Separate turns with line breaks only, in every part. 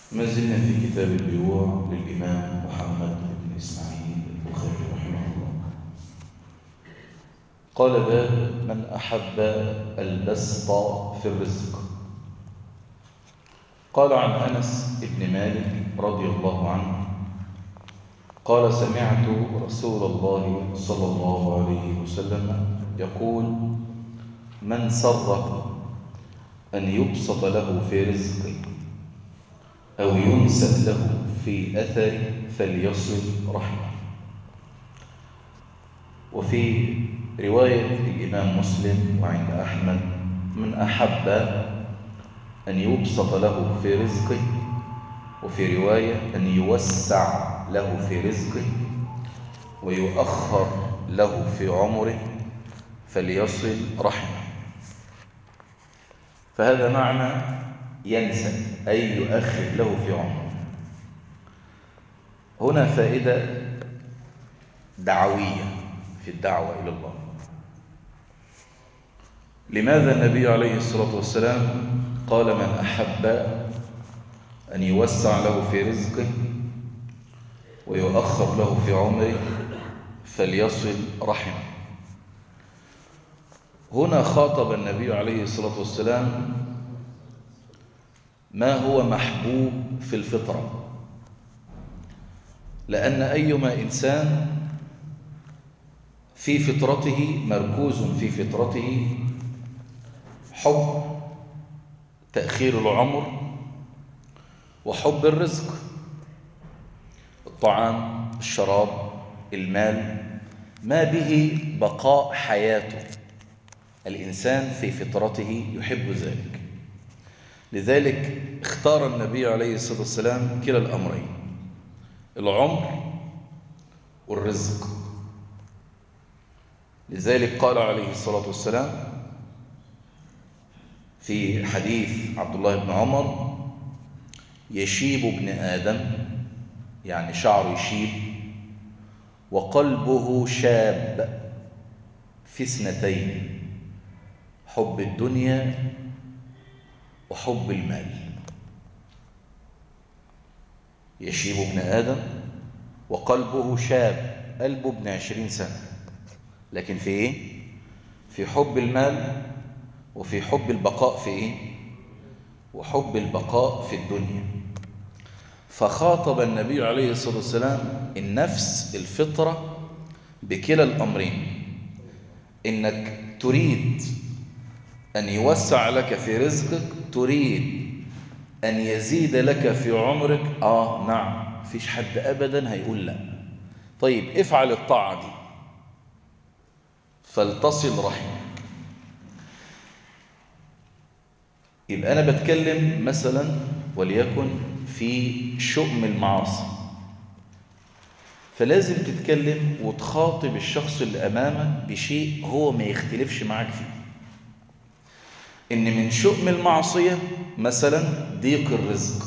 ما زلنا في كتاب البيوع للإمام محمد بن إسماعيل البخاري رحمه الله قال باب من أحب البسط في الرزق قال عن أنس بن مالك رضي الله عنه قال سمعت رسول الله صلى الله عليه وسلم يقول من سره أن يبسط له في رزقه أو ينسب له في أثر فليصل رحمه وفي رواية الإمام مسلم وعند أحمد من أحب أن يبسط له في رزقه وفي رواية أن يوسع له في رزقه ويؤخر له في عمره فليصل رحمه فهذا معنى ينسى أي يؤخر له في عمره هنا فائدة دعوية في الدعوة إلى الله لماذا النبي عليه الصلاة والسلام قال من أحب أن يوسع له في رزقه ويؤخر له في عمره فليصل رحمه هنا خاطب النبي عليه الصلاة والسلام ما هو محبوب في الفطرة لأن أيما إنسان في فطرته مركوز في فطرته حب تأخير العمر وحب الرزق الطعام الشراب المال ما به بقاء حياته الإنسان في فطرته يحب ذلك لذلك اختار النبي عليه الصلاة والسلام كلا الأمرين العمر والرزق لذلك قال عليه الصلاة والسلام في حديث عبد الله بن عمر يشيب ابن آدم يعني شعره يشيب وقلبه شاب في اثنتين حب الدنيا وحب المال يشيب ابن آدم وقلبه شاب قلبه ابن عشرين سنة لكن في ايه في حب المال وفي حب البقاء في ايه وحب البقاء في الدنيا فخاطب النبي عليه الصلاة والسلام النفس الفطرة بكلا الأمرين إنك تريد أن يوسع لك في رزقك تريد أن يزيد لك في عمرك آه نعم فيش حد أبدا هيقول لا طيب افعل الطاعة دي فلتصل رحمك يبقى أنا بتكلم مثلا وليكن في شؤم المعاصي فلازم تتكلم وتخاطب الشخص اللي أمامك بشيء هو ما يختلفش معاك فيه إن من شؤم المعصية مثلا ضيق الرزق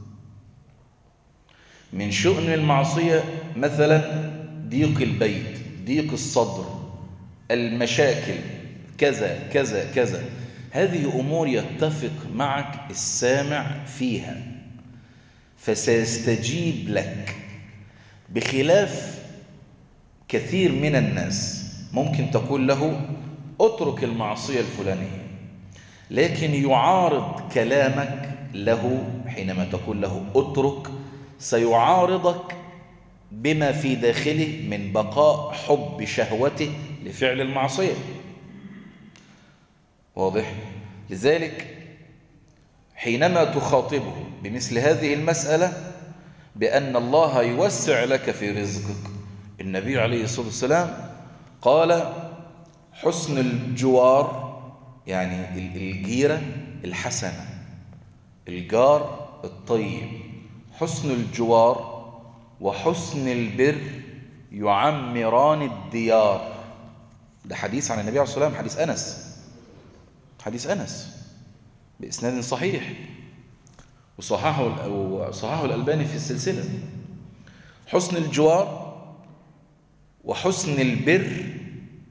من شؤم المعصية مثلا ضيق البيت ضيق الصدر المشاكل كذا كذا كذا هذه أمور يتفق معك السامع فيها فسيستجيب لك بخلاف كثير من الناس ممكن تقول له اترك المعصية الفلانية لكن يعارض كلامك له حينما تقول له اترك سيعارضك بما في داخله من بقاء حب شهوته لفعل المعصية واضح لذلك حينما تخاطبه بمثل هذه المسألة بأن الله يوسع لك في رزقك النبي عليه الصلاة والسلام قال حسن الجوار يعني الجيرة الحسنة الجار الطيب حسن الجوار وحسن البر يعمران الديار ده حديث عن النبي عليه الصلاة والسلام حديث أنس حديث أنس بإسناد صحيح وصححه وصححه الألباني في السلسلة حسن الجوار وحسن البر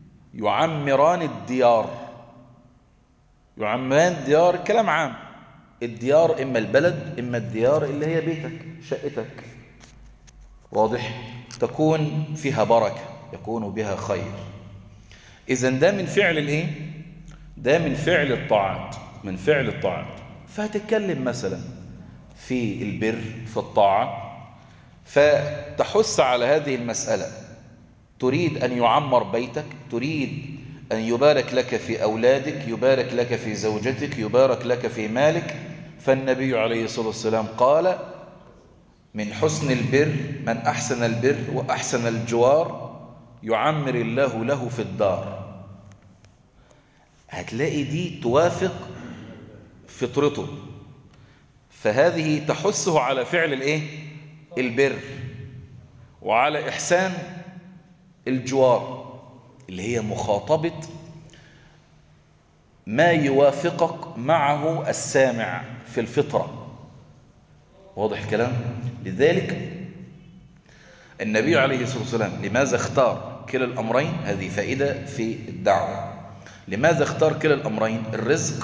يعمران الديار يعمران الديار كلام عام الديار إما البلد إما الديار اللي هي بيتك شقتك واضح تكون فيها بركة يكون بها خير إذا ده من فعل الإيه؟ ده من فعل الطاعات من فعل الطاعات فهتتكلم مثلا في البر في الطاعة فتحث على هذه المسألة تريد أن يعمر بيتك تريد أن يبارك لك في أولادك يبارك لك في زوجتك يبارك لك في مالك فالنبي عليه الصلاة والسلام قال من حسن البر من أحسن البر وأحسن الجوار يعمر الله له في الدار هتلاقي دي توافق فطرته فهذه تحثه على فعل الايه البر وعلى إحسان الجوار اللي هي مخاطبة ما يوافقك معه السامع في الفطرة واضح الكلام لذلك النبي عليه الصلاة والسلام لماذا اختار كلا الأمرين هذه فائدة في الدعوة لماذا اختار كلا الأمرين الرزق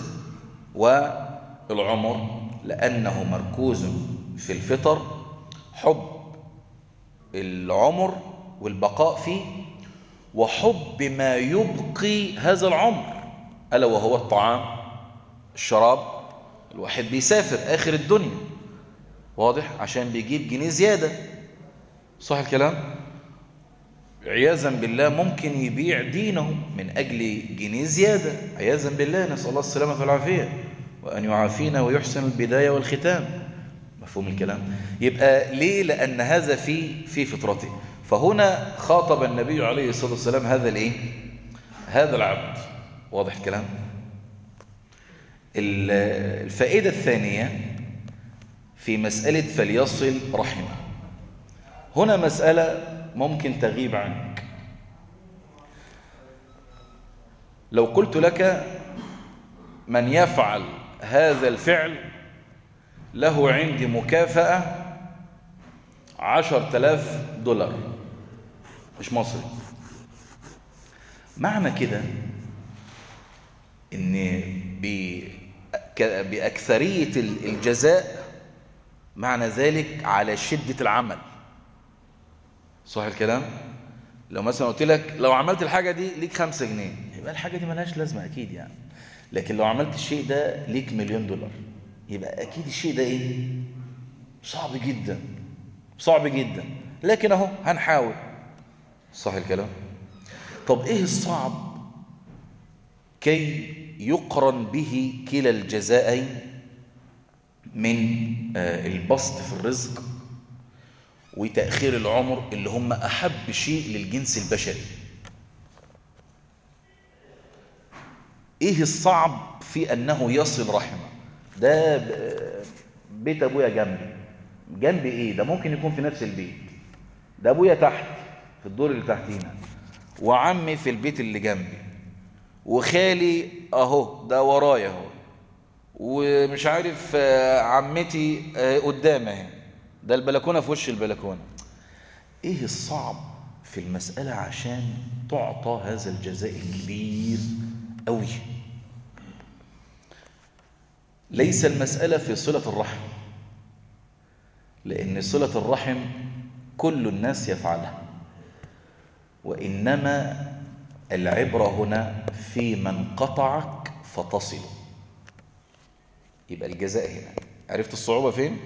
والعمر لأنه مركوز في الفطر حب العمر والبقاء فيه وحب ما يبقي هذا العمر ألا وهو الطعام الشراب الواحد بيسافر آخر الدنيا واضح عشان بيجيب جنيه زيادة صح الكلام عياذا بالله ممكن يبيع دينه من أجل جنيه زيادة عياذا بالله نسأل الله السلامة والعافية وأن يعافينا ويحسن البداية والختام مفهوم الكلام يبقى ليه لأن هذا في في فطرته فهنا خاطب النبي عليه الصلاة والسلام هذا الايه هذا العبد واضح الكلام الفائدة الثانية في مسألة فليصل رحمه هنا مسألة ممكن تغيب عنك لو قلت لك من يفعل هذا الفعل له عندي مكافأة عشر تلاف دولار مش مصري معنى كده ان بأكثرية الجزاء معنى ذلك على شدة العمل صح الكلام لو مثلا قلت لك لو عملت الحاجة دي ليك خمسة جنيه يبقى الحاجة دي ملهاش لازمة أكيد يعني لكن لو عملت الشيء ده ليك مليون دولار يبقى أكيد الشيء ده إيه صعب جدا صعب جدا لكن أهو هنحاول صح الكلام طب إيه الصعب كي يقرن به كلا الجزائين من البسط في الرزق وتأخير العمر اللي هم أحب شيء للجنس البشري إيه الصعب في أنه يصل رحمه ده بيت أبويا جنبي جنبي إيه ده ممكن يكون في نفس البيت ده أبويا تحت في الدور اللي تحتينا وعمي في البيت اللي جنبي وخالي أهو ده ورايا أهو ومش عارف عمتي قدامي اهي ده البلكونه في وش البلكونه ايه الصعب في المساله عشان تعطى هذا الجزاء الكبير قوي ليس المساله في صله الرحم لان صله الرحم كل الناس يفعلها وانما العبره هنا في من قطعك فتصله يبقى الجزاء هنا عرفت الصعوبة فين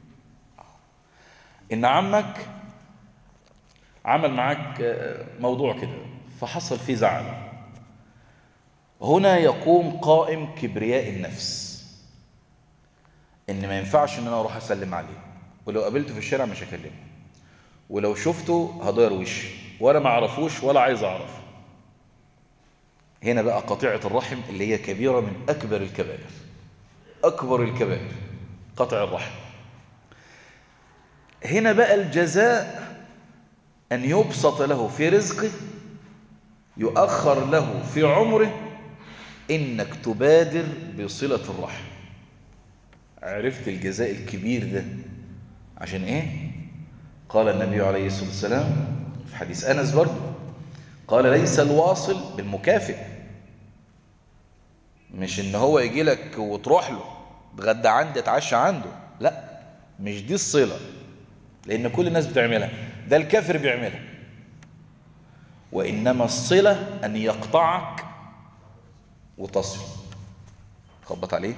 إن عمك عمل معاك موضوع كده فحصل فيه زعل هنا يقوم قائم كبرياء النفس إن ما ينفعش إن أنا أروح أسلم عليه ولو قابلته في الشارع مش هكلمه ولو شفته هضير وشي ولا ما اعرفوش ولا عايز أعرفه هنا بقى قطيعة الرحم اللي هي كبيرة من أكبر الكبائر أكبر الكبائر قطع الرحم هنا بقى الجزاء أن يبسط له في رزقه يؤخر له في عمره إنك تبادر بصلة الرحم عرفت الجزاء الكبير ده عشان إيه؟ قال النبي عليه الصلاة والسلام في حديث أنس برضه قال ليس الواصل بالمكافئ مش إن هو يجي لك وتروح له اتغدى عندي اتعشى عنده لا مش دي الصلة لأن كل الناس بتعملها ده الكافر بيعملها وإنما الصلة أن يقطعك وتصل خبط عليه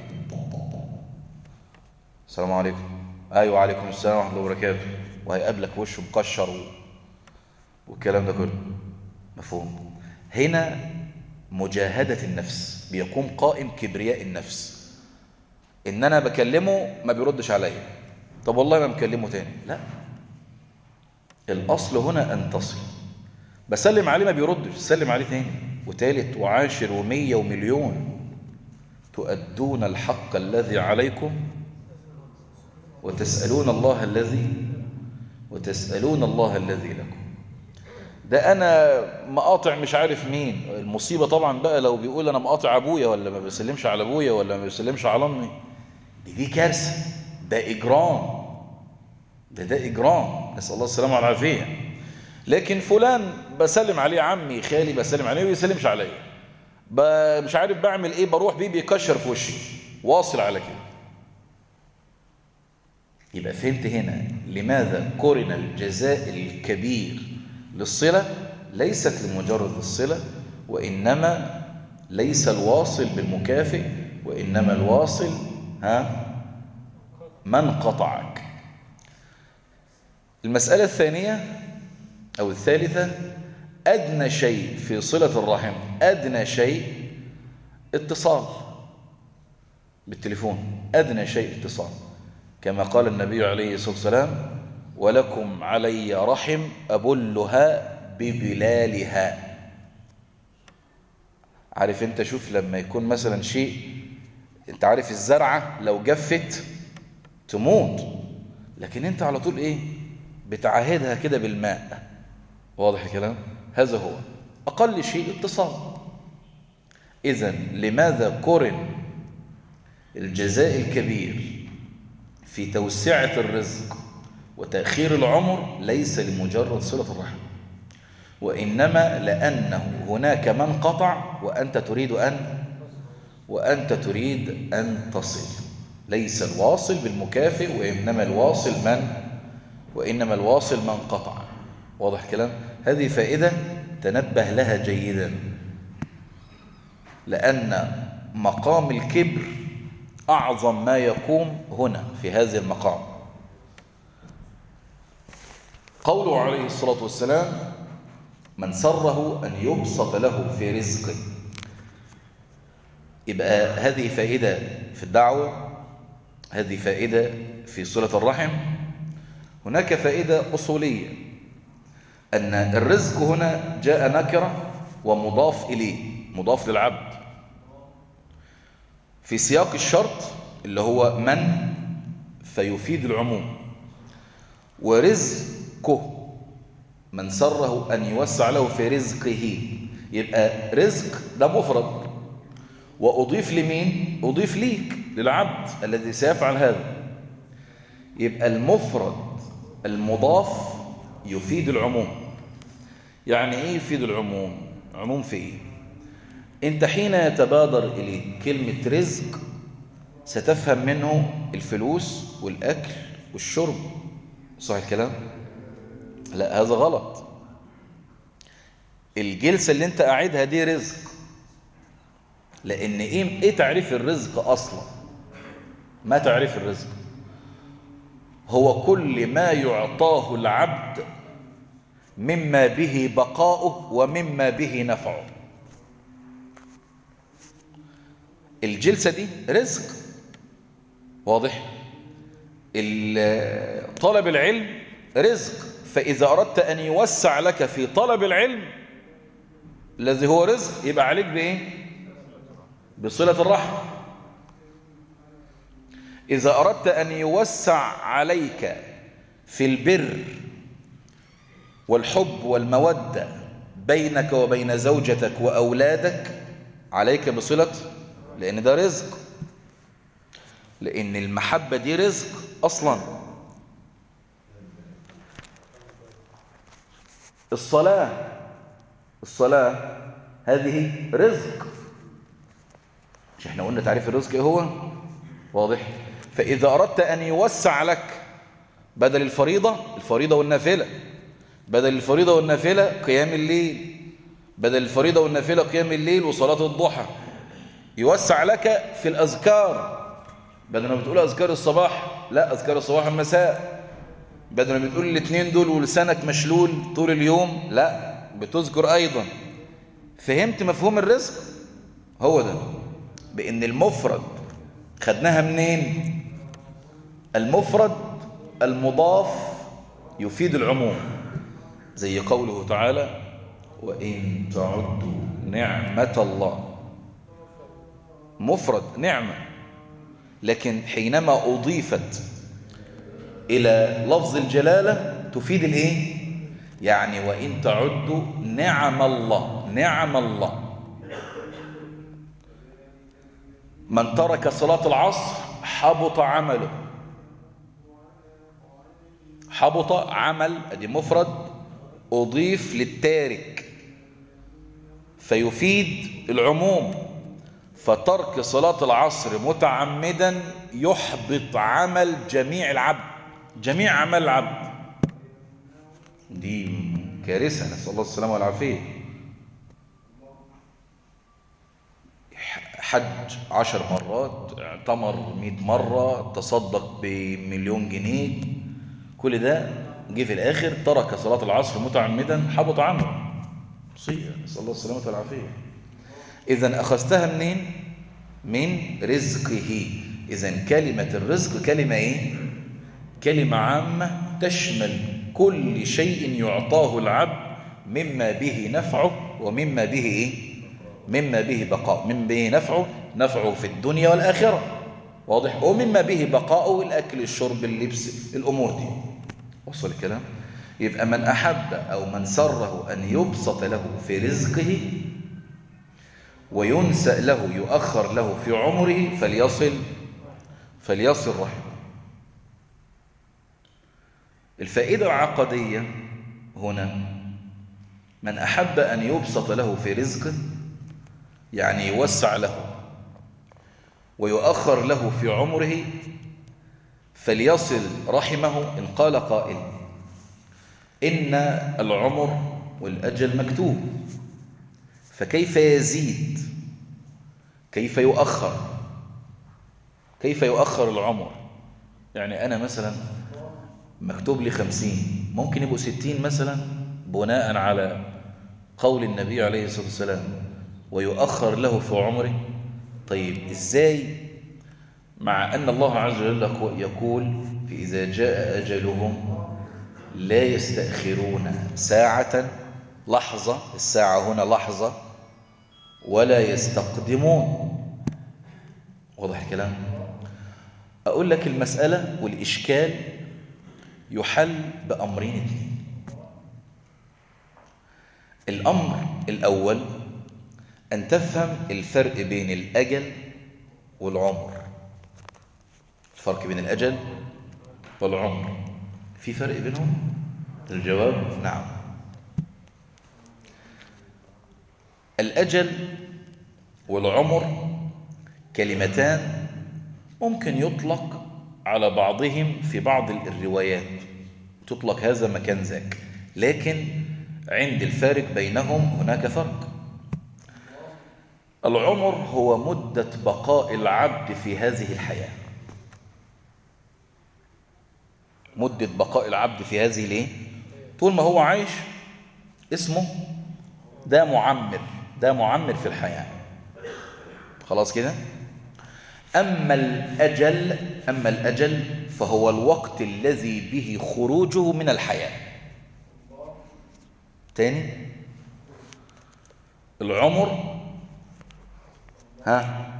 السلام عليكم أيوة وعليكم السلام ورحمة الله وبركاته وهيقابلك وشه مكشر و... والكلام ده كله مفهوم هنا مجاهدة النفس بيقوم قائم كبرياء النفس ان انا بكلمه ما بيردش عليا طب والله ما مكلمه تاني لا الاصل هنا ان تصل بسلم عليه ما بيردش سلم عليه تاني وتالت وعاشر ومية ومليون تؤدون الحق الذي عليكم وتسألون الله الذي وتسألون الله الذي لكم ده انا مقاطع مش عارف مين المصيبة طبعا بقى لو بيقول انا مقاطع ابويا ولا ما بيسلمش على ابويا ولا ما بيسلمش على امي دي دي كارثة ده اجرام ده ده اجرام نسأل الله السلامة والعافية لكن فلان بسلم عليه عمي خالي بسلم عليه ويسلمش عليا مش عارف بعمل ايه بروح بيه بيكشر في وشي واصل على كده يبقى فهمت هنا لماذا قرن الجزاء الكبير للصلة ليست لمجرد الصلة وإنما ليس الواصل بالمكافئ وإنما الواصل ها من قطعك المسألة الثانية أو الثالثة أدنى شيء في صلة الرحم أدنى شيء اتصال بالتليفون أدنى شيء اتصال كما قال النبي عليه الصلاة والسلام ولكم علي رحم أبلها ببلالها عارف انت شوف لما يكون مثلا شيء انت عارف الزرعة لو جفت تموت لكن انت على طول ايه بتعاهدها كده بالماء واضح الكلام هذا هو أقل شيء اتصال إذا لماذا قرن الجزاء الكبير في توسعة الرزق وتأخير العمر ليس لمجرد صلة الرحم وإنما لأنه هناك من قطع وأنت تريد أن وأنت تريد أن تصل ليس الواصل بالمكافئ وإنما الواصل من وإنما الواصل من قطع واضح كلام هذه فائدة تنبه لها جيدا لأن مقام الكبر أعظم ما يقوم هنا في هذا المقام قوله عليه الصلاة والسلام من سره أن يبسط له في رزقه يبقى هذه فائدة في الدعوة هذه فائدة في صلة الرحم هناك فائدة أصولية أن الرزق هنا جاء نكرة ومضاف إليه مضاف للعبد في سياق الشرط اللي هو من فيفيد العموم ورزقه من سره أن يوسع له في رزقه يبقى رزق ده مفرد وأضيف لمين؟ أضيف ليك للعبد الذي سيفعل هذا يبقى المفرد المضاف يفيد العموم يعني ايه يفيد العموم عموم في ايه انت حين يتبادر اليك كلمة رزق ستفهم منه الفلوس والاكل والشرب صح الكلام لا هذا غلط الجلسة اللي انت قاعدها دي رزق لان ايه ايه تعريف الرزق اصلا ما تعريف الرزق هو كل ما يعطاه العبد مما به بقاؤه ومما به نفعه الجلسة دي رزق واضح طلب العلم رزق فإذا أردت أن يوسع لك في طلب العلم الذي هو رزق يبقى عليك بإيه بصلة الرحم إذا أردت أن يوسع عليك في البر والحب والمودة بينك وبين زوجتك وأولادك عليك بصلة لأن ده رزق لأن المحبة دي رزق أصلا الصلاة الصلاة هذه رزق مش احنا قلنا تعريف الرزق ايه هو واضح فإذا أردت أن يوسع لك بدل الفريضة الفريضة والنافلة بدل الفريضة والنافلة قيام الليل بدل الفريضة والنافلة قيام الليل وصلاة الضحى يوسع لك في الأذكار بدل ما بتقول أذكار الصباح لا أذكار الصباح والمساء بدل ما بتقول الاثنين دول ولسانك مشلول طول اليوم لا بتذكر أيضا فهمت مفهوم الرزق هو ده بأن المفرد خدناها منين المفرد المضاف يفيد العموم زي قوله تعالى وإن تعدوا نعمة الله مفرد نعمة لكن حينما أضيفت إلى لفظ الجلالة تفيد الإيه؟ يعني وإن تعدوا نعم الله نعم الله من ترك صلاة العصر حبط عمله حبط عمل ادي مفرد أضيف للتارك فيفيد العموم فترك صلاة العصر متعمدا يحبط عمل جميع العبد جميع عمل العبد دي كارثة نسأل الله السلامة والعافية حج عشر مرات اعتمر مئة مرة تصدق بمليون جنيه كل ده جه في الآخر ترك صلاة العصر متعمدا حبط عمله مصيبة نسأل الله السلامة والعافية إذا أخذتها منين؟ من رزقه إذا كلمة الرزق كلمة إيه؟ كلمة عامة تشمل كل شيء يعطاه العبد مما به نفعه ومما به إيه؟ مما به بقاء مما به نفعه نفعه في الدنيا والآخرة واضح ومما به بقاءه الأكل الشرب اللبس الأمور دي وصل الكلام يبقى من أحب أو من سره أن يبسط له في رزقه وينسأ له يؤخر له في عمره فليصل فليصل رحمه الفائدة العقدية هنا من أحب أن يبسط له في رزقه يعني يوسع له ويؤخر له في عمره فليصل رحمه إن قال قائل إن العمر والأجل مكتوب فكيف يزيد كيف يؤخر كيف يؤخر العمر يعني أنا مثلا مكتوب لي خمسين ممكن يبقوا ستين مثلا بناء على قول النبي عليه الصلاة والسلام ويؤخر له في عمره طيب إزاي مع أن الله عز وجل يقول في إذا جاء أجلهم لا يستأخرون ساعة لحظة الساعة هنا لحظة ولا يستقدمون واضح الكلام أقول لك المسألة والإشكال يحل بأمرين اثنين الأمر الأول أن تفهم الفرق بين الأجل والعمر الفرق بين الأجل والعمر في فرق بينهم الجواب نعم الأجل والعمر كلمتان ممكن يطلق على بعضهم في بعض الروايات تطلق هذا مكان ذاك لكن عند الفارق بينهم هناك فرق العمر هو مدة بقاء العبد في هذه الحياة مدة بقاء العبد في هذه الايه طول ما هو عايش اسمه ده معمر ده معمر في الحياة خلاص كده أما الأجل أما الأجل فهو الوقت الذي به خروجه من الحياة تاني العمر ها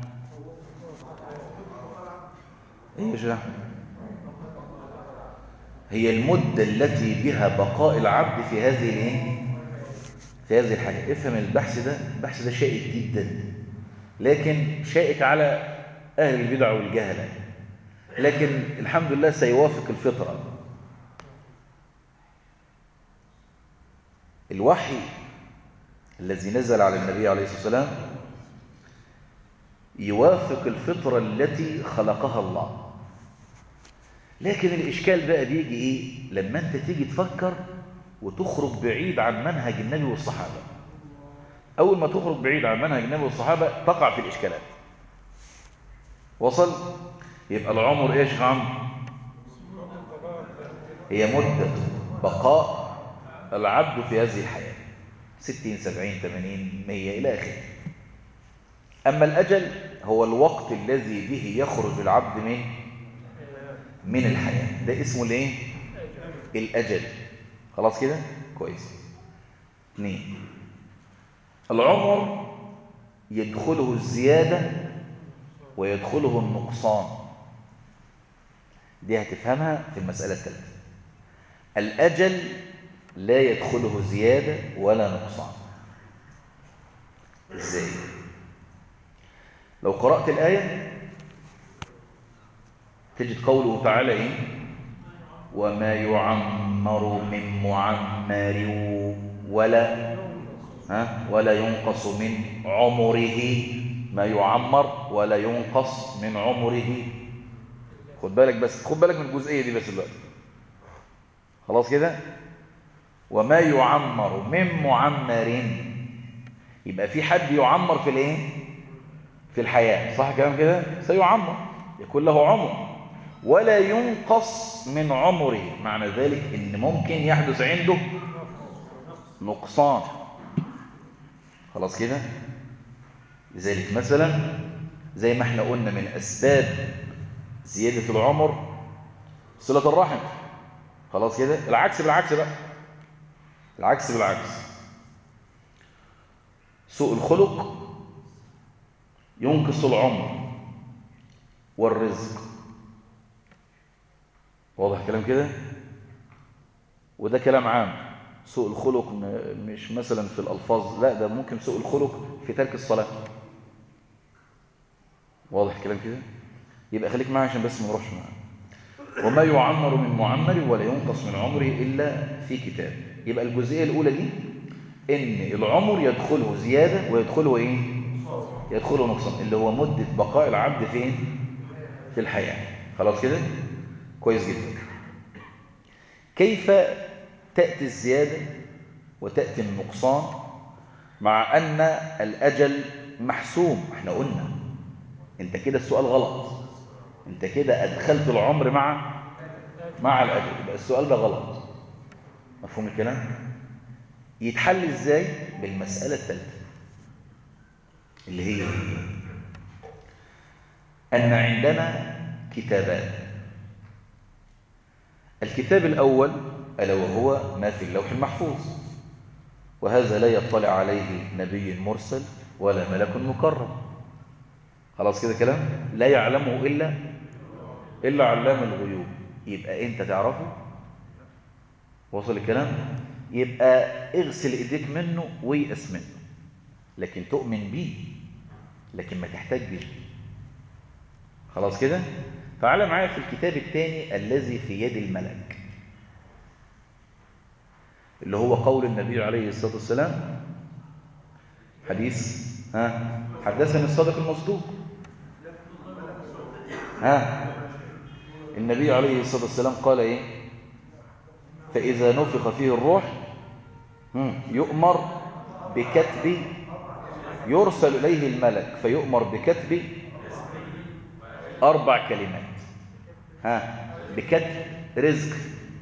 ايه يا شيخ هي المدة التي بها بقاء العبد في هذه الايه في هذه الحياة افهم البحث ده البحث ده شائك جدا لكن شائك على أهل البدع والجهلة لكن الحمد لله سيوافق الفطرة الوحي الذي نزل على النبي عليه الصلاة والسلام يوافق الفطرة التي خلقها الله لكن الإشكال بقى بيجي إيه لما أنت تيجي تفكر وتخرج بعيد عن منهج النبي والصحابة أول ما تخرج بعيد عن منهج النبي والصحابة تقع في الإشكالات وصل يبقى العمر إيش عم هي مدة بقاء العبد في هذه الحياة ستين سبعين ثمانين مية إلى آخره أما الأجل هو الوقت الذي به يخرج العبد من من الحياة ده اسمه الايه الأجل خلاص كده كويس اثنين العمر يدخله الزيادة ويدخله النقصان دي هتفهمها في المسألة الثالثة الأجل لا يدخله زيادة ولا نقصان ازاي لو قرأت الآية تجد قوله تعالى إيه وما يعمر من معمر ولا ها ولا ينقص من عمره ما يعمر ولا ينقص من عمره خد بالك بس خد بالك من الجزئية دي بس دلوقتي خلاص كده وما يعمر من معمر يبقى في حد يعمر في الايه في الحياة صح كلام كده سيعمر يكون له عمر ولا ينقص من عمره معنى ذلك ان ممكن يحدث عنده نقصان خلاص كده لذلك مثلا زي ما احنا قلنا من اسباب زيادة العمر صلة الرحم خلاص كده العكس بالعكس بقى العكس بالعكس سوء الخلق ينقص العمر والرزق واضح كلام كده وده كلام عام سوء الخلق مش مثلا في الألفاظ لا ده ممكن سوء الخلق في ترك الصلاة واضح كلام كده يبقى خليك معايا عشان بس ما نروحش معاه وما يعمر من معمر ولا ينقص من عمره إلا في كتاب يبقى الجزئية الأولى دي إن العمر يدخله زيادة ويدخله إيه يدخله نقصان اللي هو مدة بقاء العبد فين في الحياة خلاص كده كويس جدا كيف تأتي الزيادة وتأتي النقصان مع أن الأجل محسوم احنا قلنا انت كده السؤال غلط انت كده أدخلت العمر مع مع الأجل يبقى السؤال ده غلط مفهوم الكلام يتحل ازاي بالمسألة الثالثة اللي هي أن عندنا كتابان الكتاب الأول ألا وهو ما في اللوح المحفوظ وهذا لا يطلع عليه نبي مرسل ولا ملك مكرم خلاص كده كلام لا يعلمه إلا إلا علام الغيوب يبقى أنت تعرفه وصل الكلام يبقى اغسل ايديك منه ويأس منه لكن تؤمن بيه لكن ما تحتاجش خلاص كده تعال معايا في الكتاب الثاني الذي في يد الملك اللي هو قول النبي عليه الصلاة والسلام حديث ها حدثني الصادق المصدوق ها النبي عليه الصلاة والسلام قال ايه فإذا نفخ فيه الروح يؤمر بكتب يرسل إليه الملك فيؤمر بكتب أربع كلمات ها بكتب رزق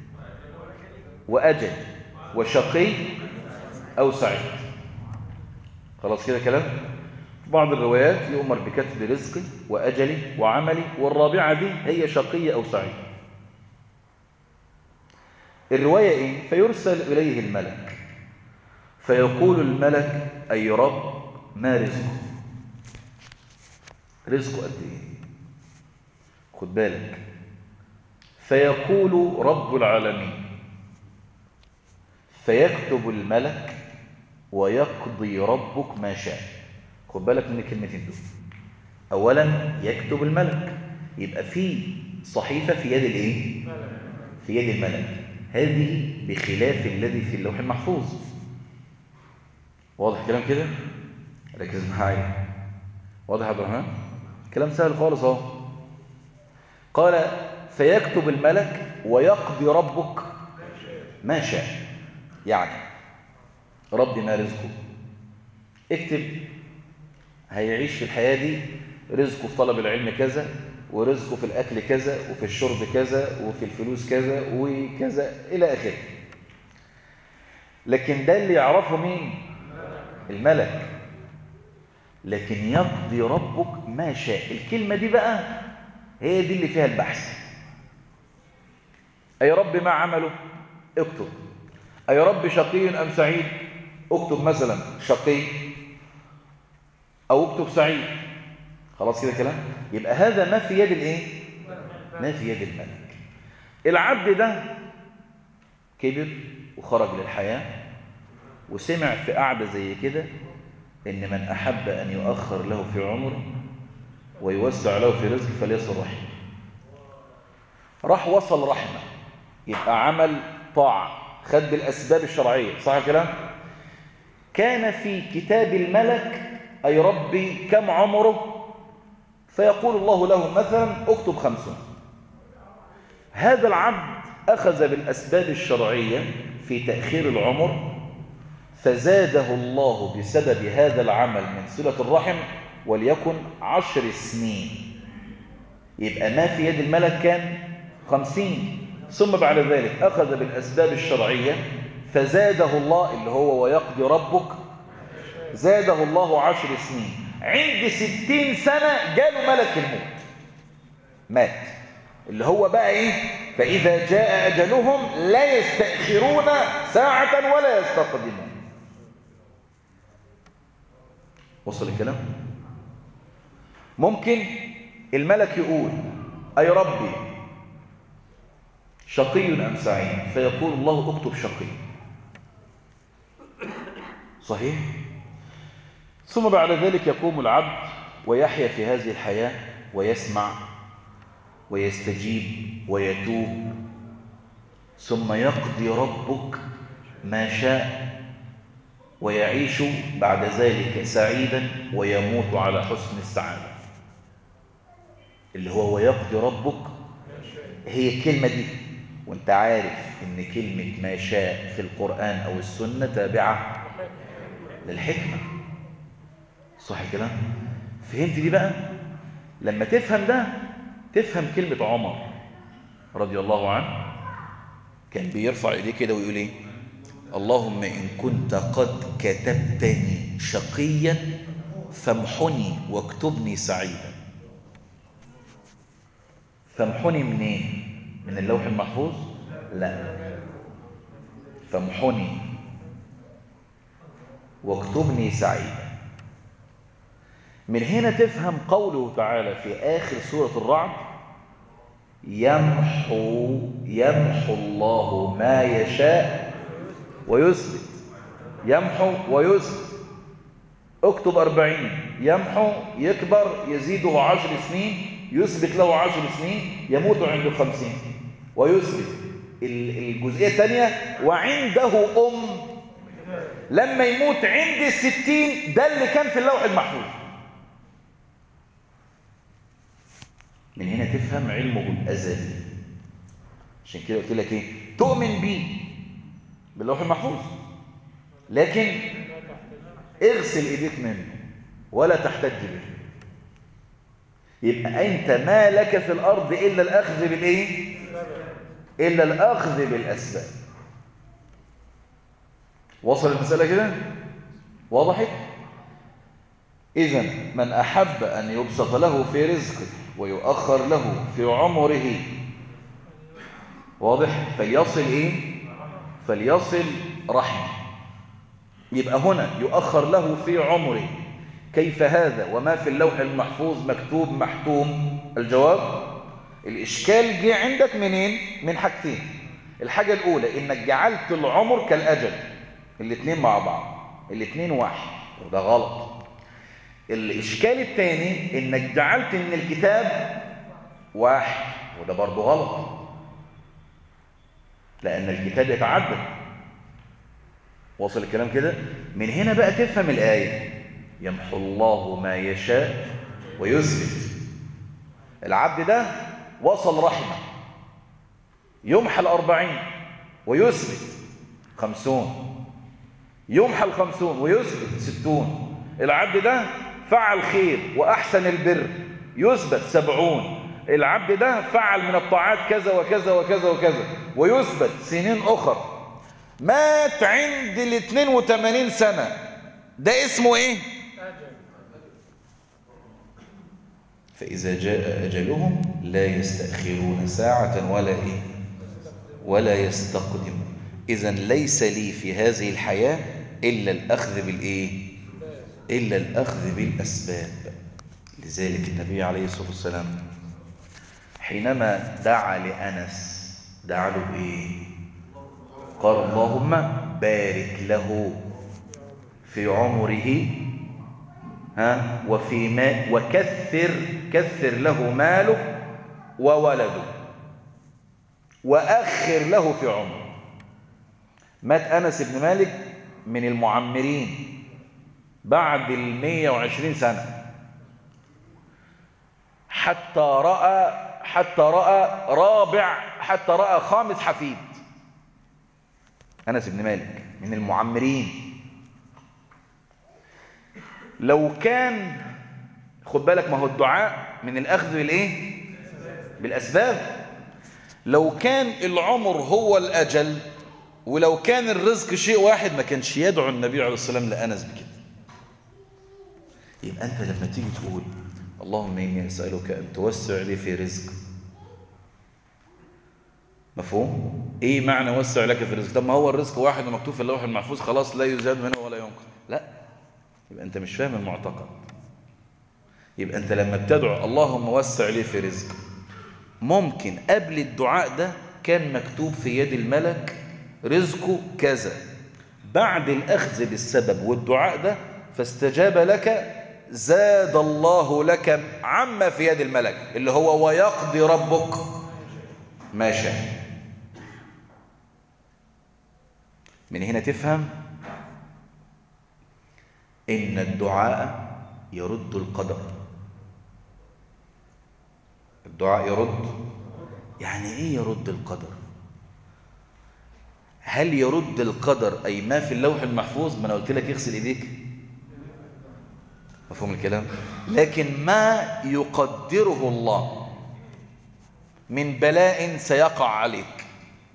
وأجل وشقي أو سعيد خلاص كده كلام بعض الروايات يؤمر بكتب رزقي وأجلي وعملي والرابعة دي هي شقي أو سعيد الرواية إيه؟ فيرسل إليه الملك فيقول الملك أي رب ما رزقه رزقه قد إيه خد بالك فيقول رب العالمين فيكتب الملك ويقضي ربك ما شاء خد بالك من الكلمتين دول اولا يكتب الملك يبقى في صحيفه في يد الايه في يد الملك هذه بخلاف الذي في اللوح المحفوظ واضح الكلام كده ركز معايا واضح يا عبد الرحمن كلام سهل خالص اهو قال فيكتب الملك ويقضي ربك ما شاء يعني ربي ما رزقه اكتب هيعيش في الحياة دي رزقه في طلب العلم كذا ورزقه في الأكل كذا وفي الشرب كذا وفي الفلوس كذا وكذا إلى آخره لكن ده اللي يعرفه مين الملك لكن يقضي ربك ما شاء الكلمة دي بقى هي دي اللي فيها البحث أي رب ما عمله اكتب أي رب شقي أم سعيد اكتب مثلا شقي أو اكتب سعيد خلاص كده كلام يبقى هذا ما في يد الايه ما في يد الملك العبد ده كبر وخرج للحياة وسمع في قعدة زي كده إن من أحب أن يؤخر له في عمره ويوسع له في رزق فليصل رحمه راح وصل رحمه يبقى عمل طاعة خد بالأسباب الشرعية صح الكلام كان في كتاب الملك أي ربي كم عمره فيقول الله له مثلا اكتب خمسون هذا العبد أخذ بالأسباب الشرعية في تأخير العمر فزاده الله بسبب هذا العمل من صلة الرحم وليكن عشر سنين يبقى ما في يد الملك كان خمسين ثم بعد ذلك أخذ بالأسباب الشرعية فزاده الله اللي هو ويقضي ربك زاده الله عشر سنين عند ستين سنة جاله ملك الموت مات اللي هو بقى ايه فإذا جاء أجلهم لا يستأخرون ساعة ولا يستقدمون وصل الكلام ممكن الملك يقول أي ربي شقي أم سعيد فيقول الله اكتب شقي صحيح ثم بعد ذلك يقوم العبد ويحيا في هذه الحياة ويسمع ويستجيب ويتوب ثم يقضي ربك ما شاء ويعيش بعد ذلك سعيدا ويموت على حسن السعادة اللي هو ويقضي ربك هي الكلمة دي وانت عارف ان كلمة ما شاء في القرآن او السنة تابعة للحكمة صح كده فهمت دي بقى لما تفهم ده تفهم كلمة عمر رضي الله عنه كان بيرفع ايديه كده ويقول ايه اللهم ان كنت قد كتبتني شقيا فامحني واكتبني سعيدا فامحني منين من اللوح المحفوظ لا فامحني واكتبني سعيدا من هنا تفهم قوله تعالى في آخر سورة الرعد يمحو يمحو الله ما يشاء ويثبت يمحو ويثبت اكتب أربعين يمحو يكبر يزيده عشر سنين يثبت له عشر سنين يموت عنده خمسين ويثبت الجزئية الثانية وعنده أم لما يموت عند الستين ده اللي كان في اللوح المحفوظ من هنا تفهم علمه الأزلي عشان كده قلت لك ايه تؤمن بيه باللوح المحفوظ لكن اغسل ايديك منه ولا تحتج به يبقى انت ما لك في الارض الا الاخذ بالايه الا الاخذ بالاسباب وصل المساله كده وضحت اذا من احب ان يبسط له في رزقه ويؤخر له في عمره واضح فليصل ايه فليصل رحمه يبقى هنا يؤخر له في عمره كيف هذا وما في اللوح المحفوظ مكتوب محتوم الجواب الإشكال جه عندك منين من حاجتين الحاجة الأولى إنك جعلت العمر كالأجل الاثنين مع بعض الاثنين واحد وده غلط الإشكال الثاني إنك جعلت إن الكتاب واحد وده برضه غلط لأن الكتاب يتعدد وصل الكلام كده من هنا بقى تفهم الآية يمحو الله ما يشاء ويثبت العبد ده وصل رحمه يمحى الأربعين ويثبت خمسون يمحى الخمسون ويثبت ستون العبد ده فعل خير وأحسن البر يثبت سبعون العبد ده فعل من الطاعات كذا وكذا وكذا وكذا ويثبت سنين أخر مات عند ال 82 سنة ده اسمه ايه فإذا جاء أجلهم لا يستأخرون ساعة ولا إيه ولا يستقدمون إذا ليس لي في هذه الحياة إلا الأخذ بالإيه إلا الأخذ بالأسباب لذلك النبي عليه الصلاة والسلام حينما دعا لأنس دعا له إيه قال اللهم بارك له في عمره ها وفي ما وكثر كثر له ماله وولده وأخر له في عمره مات أنس بن مالك من المعمرين بعد المية وعشرين سنة حتى رأى حتى رأى رابع حتى رأى خامس حفيد أنس بن مالك من المعمرين لو كان خد بالك ما هو الدعاء من الأخذ بالإيه بالأسباب لو كان العمر هو الأجل ولو كان الرزق شيء واحد ما كانش يدعو النبي عليه الصلاة والسلام لأنس بكده يبقى أنت لما تيجي تقول اللهم إني أسألك أن توسع لي في رزق مفهوم؟ إيه معنى وسع لك في الرزق؟ طب ما هو الرزق واحد ومكتوب في اللوح المحفوظ خلاص لا يزاد منه ولا ينقص لا يبقى أنت مش فاهم المعتقد يبقى أنت لما بتدعو اللهم وسع لي في رزق ممكن قبل الدعاء ده كان مكتوب في يد الملك رزقه كذا بعد الأخذ بالسبب والدعاء ده فاستجاب لك زاد الله لك عما في يد الملك اللي هو ويقضي ربك ما شاء من هنا تفهم إن الدعاء يرد القدر الدعاء يرد يعني ايه يرد القدر هل يرد القدر اي ما في اللوح المحفوظ ما انا قلت لك اغسل ايديك مفهوم الكلام لكن ما يقدره الله من بلاء سيقع عليك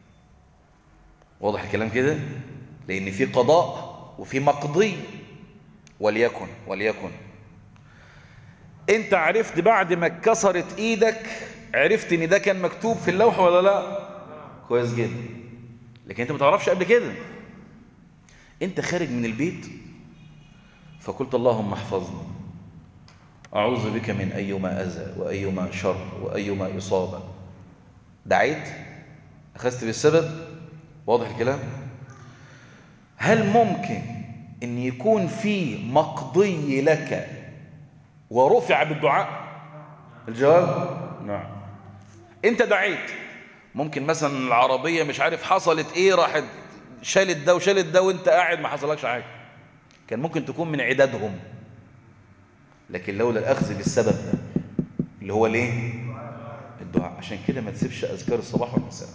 واضح الكلام كده لان في قضاء وفي مقضي وليكن وليكن انت عرفت بعد ما اتكسرت ايدك عرفت ان ده كان مكتوب في اللوح ولا لا كويس جدا لكن انت ما تعرفش قبل كده انت خارج من البيت فقلت اللهم احفظني اعوذ بك من ايما اذى وايما شر وايما اصابه دعيت اخذت بالسبب واضح الكلام هل ممكن ان يكون في مقضي لك ورفع بالدعاء الجواب نعم انت دعيت ممكن مثلا العربية مش عارف حصلت ايه راحت شالت ده وشالت ده وانت قاعد ما حصلكش حاجة كان ممكن تكون من عدادهم لكن لولا الاخذ بالسبب ده اللي هو ليه الدعاء عشان كده ما تسيبش اذكار الصباح والمساء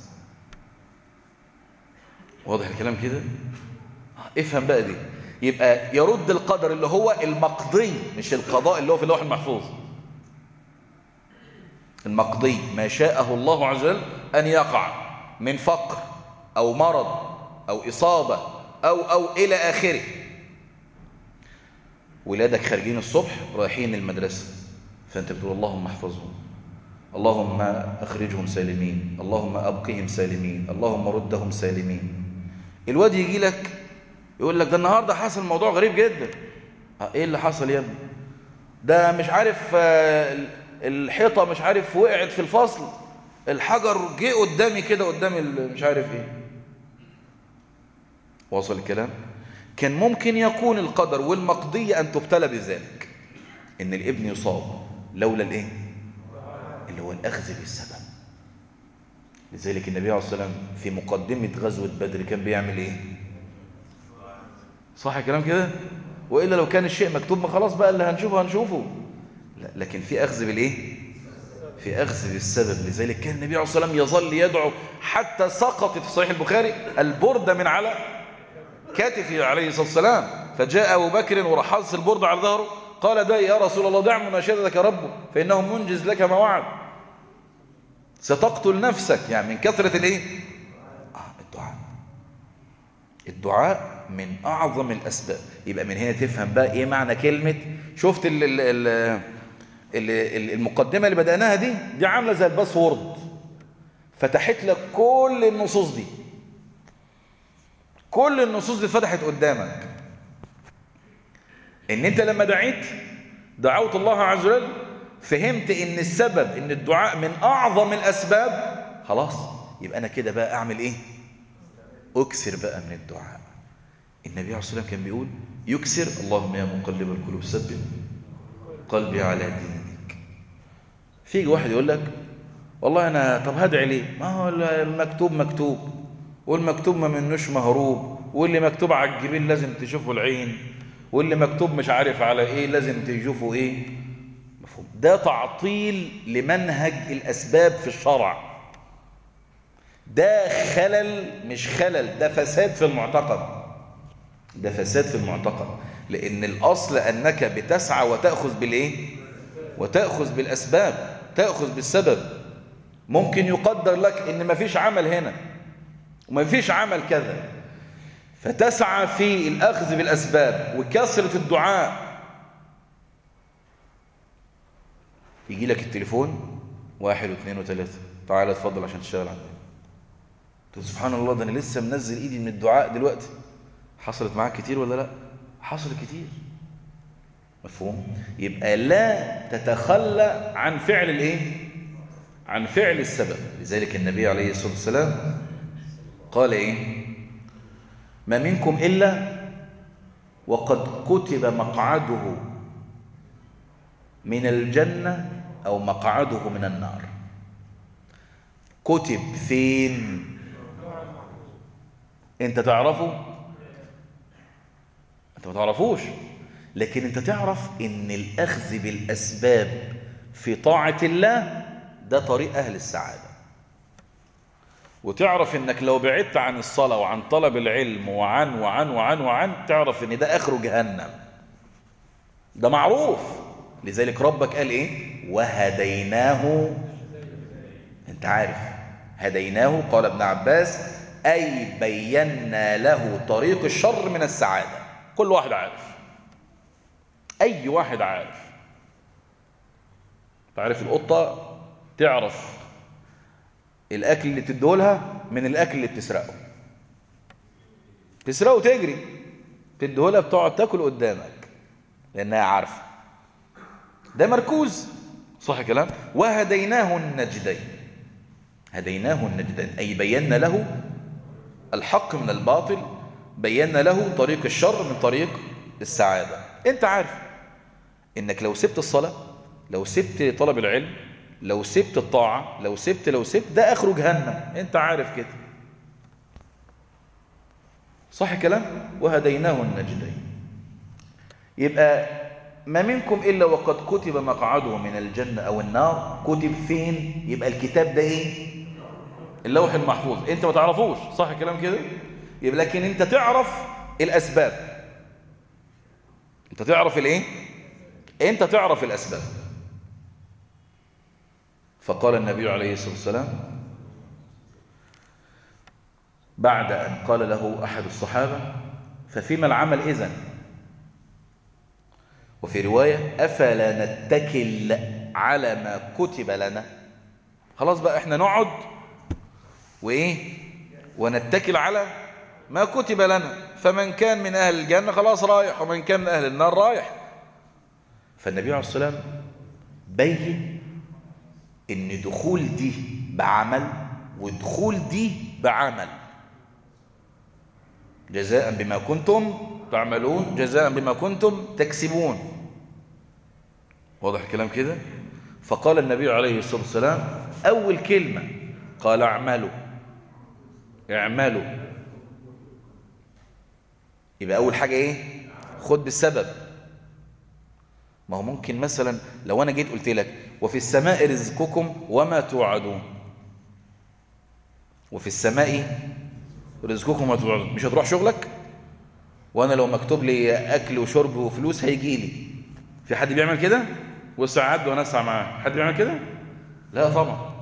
واضح الكلام كده افهم بقى دي يبقى يرد القدر اللي هو المقضي مش القضاء اللي هو في اللوح المحفوظ المقضي ما شاءه الله عز وجل أن يقع من فقر أو مرض أو إصابة أو أو إلى آخره ولادك خارجين الصبح رايحين المدرسة فأنت بتقول اللهم احفظهم اللهم أخرجهم سالمين اللهم أبقهم سالمين اللهم ردهم سالمين الواد يجي لك يقول لك ده النهاردة حصل موضوع غريب جدا ايه اللي حصل يا ابني ده مش عارف الحيطة مش عارف وقعت في الفصل الحجر جه قدامي كده قدام مش عارف ايه واصل الكلام كان ممكن يكون القدر والمقضية أن تبتلى بذلك إن الابن يصاب لولا الإيه اللي هو الأخذ بالسبب لذلك النبي عليه الصلاة والسلام في مقدمة غزوة بدر كان بيعمل إيه صح الكلام كده وإلا لو كان الشيء مكتوب ما خلاص بقى اللي هنشوفه هنشوفه لا لكن في أخذ بالإيه في أخذ بالسبب لذلك كان النبي عليه الصلاة والسلام يظل يدعو حتى سقطت في صحيح البخاري البردة من على كتفه عليه الصلاة والسلام فجاء أبو بكر ورحص البردة على ظهره قال ده يا رسول الله دع مناشدتك ربه فإنه منجز لك ما وعد ستقتل نفسك يعني من كثرة الايه آه الدعاء الدعاء من أعظم الأسباب يبقى من هنا تفهم بقى إيه معنى كلمة شفت ال ال ال المقدمة اللي بدأناها دي دي عاملة زي الباسورد فتحت لك كل النصوص دي كل النصوص دي فتحت قدامك ان انت لما دعيت دعوت الله عز وجل فهمت ان السبب ان الدعاء من اعظم الاسباب خلاص يبقى انا كده بقى اعمل ايه اكثر بقى من الدعاء النبي عليه الصلاه والسلام كان بيقول يكثر اللهم يا مقلب القلوب ثبت قلبي على دينك فيجي واحد يقول لك والله انا طب هدعي ليه ما هو المكتوب مكتوب والمكتوب ما منوش مهروب واللي مكتوب على الجبين لازم تشوفه العين واللي مكتوب مش عارف على ايه لازم تشوفه ايه مفهوم ده تعطيل لمنهج الاسباب في الشرع ده خلل مش خلل ده فساد في المعتقد ده فساد في المعتقد لان الاصل انك بتسعى وتاخذ بالايه وتاخذ بالاسباب تاخذ بالسبب ممكن يقدر لك ان مفيش عمل هنا ومفيش عمل كذا فتسعى في الأخذ بالأسباب وكثرة الدعاء يجي لك التليفون واحد واثنين وثلاثة تعال اتفضل عشان تشتغل عندنا تقول سبحان الله ده أنا لسه منزل إيدي من الدعاء دلوقتي حصلت معاك كتير ولا لا حصلت كتير مفهوم يبقى لا تتخلى عن فعل الايه عن فعل السبب لذلك النبي عليه الصلاة والسلام قال ايه ما منكم إلا وقد كتب مقعده من الجنة أو مقعده من النار كتب فين انت تعرفه انت ما تعرفوش لكن انت تعرف ان الاخذ بالاسباب في طاعة الله ده طريق اهل السعادة وتعرف انك لو بعدت عن الصلاة وعن طلب العلم وعن وعن وعن وعن تعرف ان ده اخره جهنم ده معروف لذلك ربك قال ايه وهديناه انت عارف هديناه قال ابن عباس اي بينا له طريق الشر من السعادة كل واحد عارف اي واحد عارف تعرف القطة تعرف الاكل اللي تديهولها من الاكل اللي بتسرقه تسرقه تجري تديهولها بتقعد تاكل قدامك لانها عارفه ده مركوز صح كلام وهديناه النجدين هديناه النجدين اي بينا له الحق من الباطل بينا له طريق الشر من طريق السعاده انت عارف انك لو سبت الصلاه لو سبت طلب العلم لو سبت الطاعة لو سبت لو سبت ده آخره جهنم انت عارف كده صح كلام وهديناه النجدين يبقى ما منكم إلا وقد كتب مقعده من الجنة أو النار كتب فين يبقى الكتاب ده إيه اللوح المحفوظ انت ما تعرفوش صح كلام كده يبقى لكن انت تعرف الأسباب انت تعرف الايه انت تعرف الأسباب فقال النبي عليه الصلاة والسلام بعد أن قال له أحد الصحابة ففيما العمل إذن وفي رواية أفلا نتكل على ما كتب لنا خلاص بقى احنا نقعد وإيه ونتكل على ما كتب لنا فمن كان من أهل الجنة خلاص رايح ومن كان من أهل النار رايح فالنبي عليه الصلاة والسلام بين ان دخول دي بعمل ودخول دي بعمل جزاء بما كنتم تعملون جزاء بما كنتم تكسبون واضح الكلام كده فقال النبي عليه الصلاة والسلام أول كلمة قال اعملوا اعملوا يبقى أول حاجة إيه خد بالسبب ما هو ممكن مثلا لو أنا جيت قلت لك وفي السماء رزقكم وما توعدون وفي السماء رزقكم وما توعدون مش هتروح شغلك وانا لو مكتوب لي اكل وشرب وفلوس هيجي لي في حد بيعمل كده وساعات وانا اسعى معاه حد بيعمل كده لا طبعا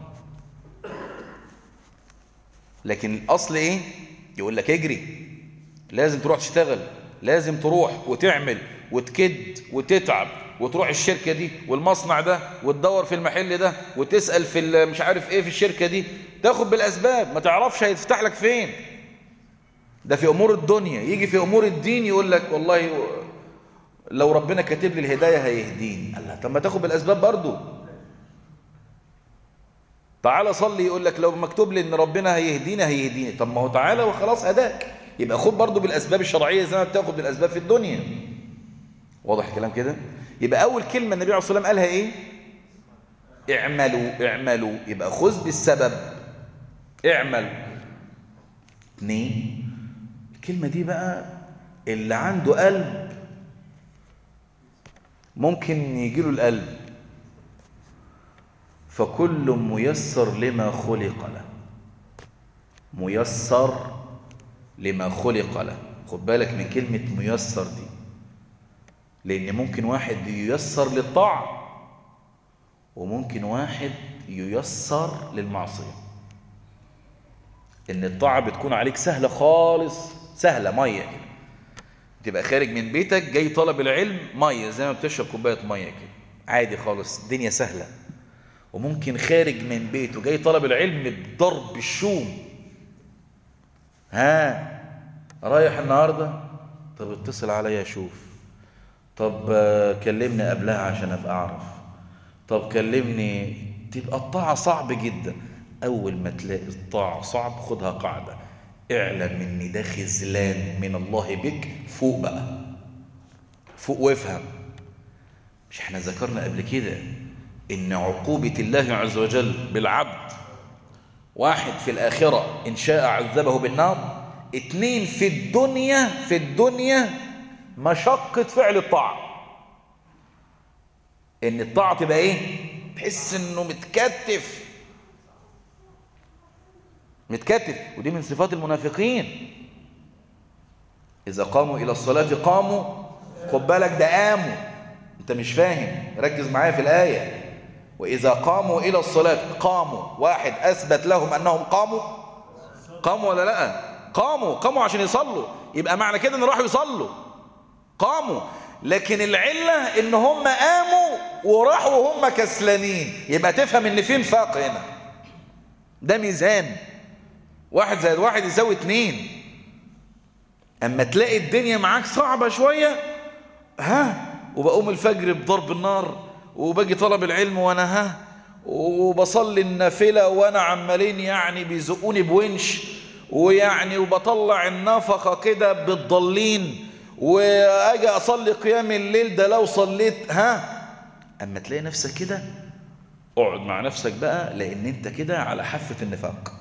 لكن الاصل ايه يقول لك اجري لازم تروح تشتغل لازم تروح وتعمل وتكد وتتعب وتروح الشركة دي والمصنع ده وتدور في المحل ده وتسأل في مش عارف ايه في الشركة دي تاخد بالأسباب ما تعرفش هيتفتح لك فين ده في أمور الدنيا يجي في أمور الدين يقول لك والله لو ربنا كاتب لي الهداية هيهديني الله طب ما تاخد بالأسباب برضو تعالى صلي يقول لك لو مكتوب لي ان ربنا هيهدينا هيهديني طب ما هو تعالى وخلاص هداك يبقى خد برضو بالأسباب الشرعية زي ما بتاخد بالأسباب في الدنيا واضح الكلام كده يبقى أول كلمة النبي عليه الصلاة والسلام قالها إيه اعملوا اعملوا يبقى خذ بالسبب اعمل اثنين الكلمة دي بقى اللي عنده قلب ممكن يجيله القلب فكل ميسر لما خلق له ميسر لما خلق له خد بالك من كلمة ميسر دي لأن ممكن واحد ييسر للطاعة وممكن واحد ييسر للمعصية إن الطاعة بتكون عليك سهلة خالص سهلة مية كده تبقى خارج من بيتك جاي طلب العلم مية زي ما بتشرب كوباية مية كده عادي خالص الدنيا سهلة وممكن خارج من بيته جاي طلب العلم بضرب الشوم ها رايح النهاردة طب اتصل عليا شوف طب كلمني قبلها عشان ابقى اعرف طب كلمني تبقى الطاعة صعب جدا اول ما تلاقي الطاعة صعب خدها قاعدة اعلم ان ده خذلان من الله بك فوق بقى فوق وافهم مش احنا ذكرنا قبل كده ان عقوبة الله عز وجل بالعبد واحد في الآخرة إن شاء عذبه بالنار اتنين في الدنيا في الدنيا مشقة فعل الطاعة ان الطاعة تبقى ايه تحس انه متكتف متكتف ودي من صفات المنافقين اذا قاموا الى الصلاة قاموا خد بالك ده قاموا انت مش فاهم ركز معايا في الآية وإذا قاموا إلى الصلاة قاموا واحد أثبت لهم أنهم قاموا قاموا ولا لا قاموا قاموا عشان يصلوا يبقى معنى كده ان راحوا يصلوا قاموا لكن العلة ان هم قاموا وراحوا وهم كسلانين يبقى تفهم ان في انفاق هنا ده ميزان واحد زائد واحد يساوي اتنين اما تلاقي الدنيا معاك صعبة شوية ها وبقوم الفجر بضرب النار وباجي طلب العلم وانا ها وبصلي النافلة وانا عمالين يعني بيزقوني بونش ويعني وبطلع النفقة كده بالضالين واجي اصلي قيام الليل ده لو صليت ها اما تلاقي نفسك كده اقعد مع نفسك بقى لان انت كده على حافة النفاق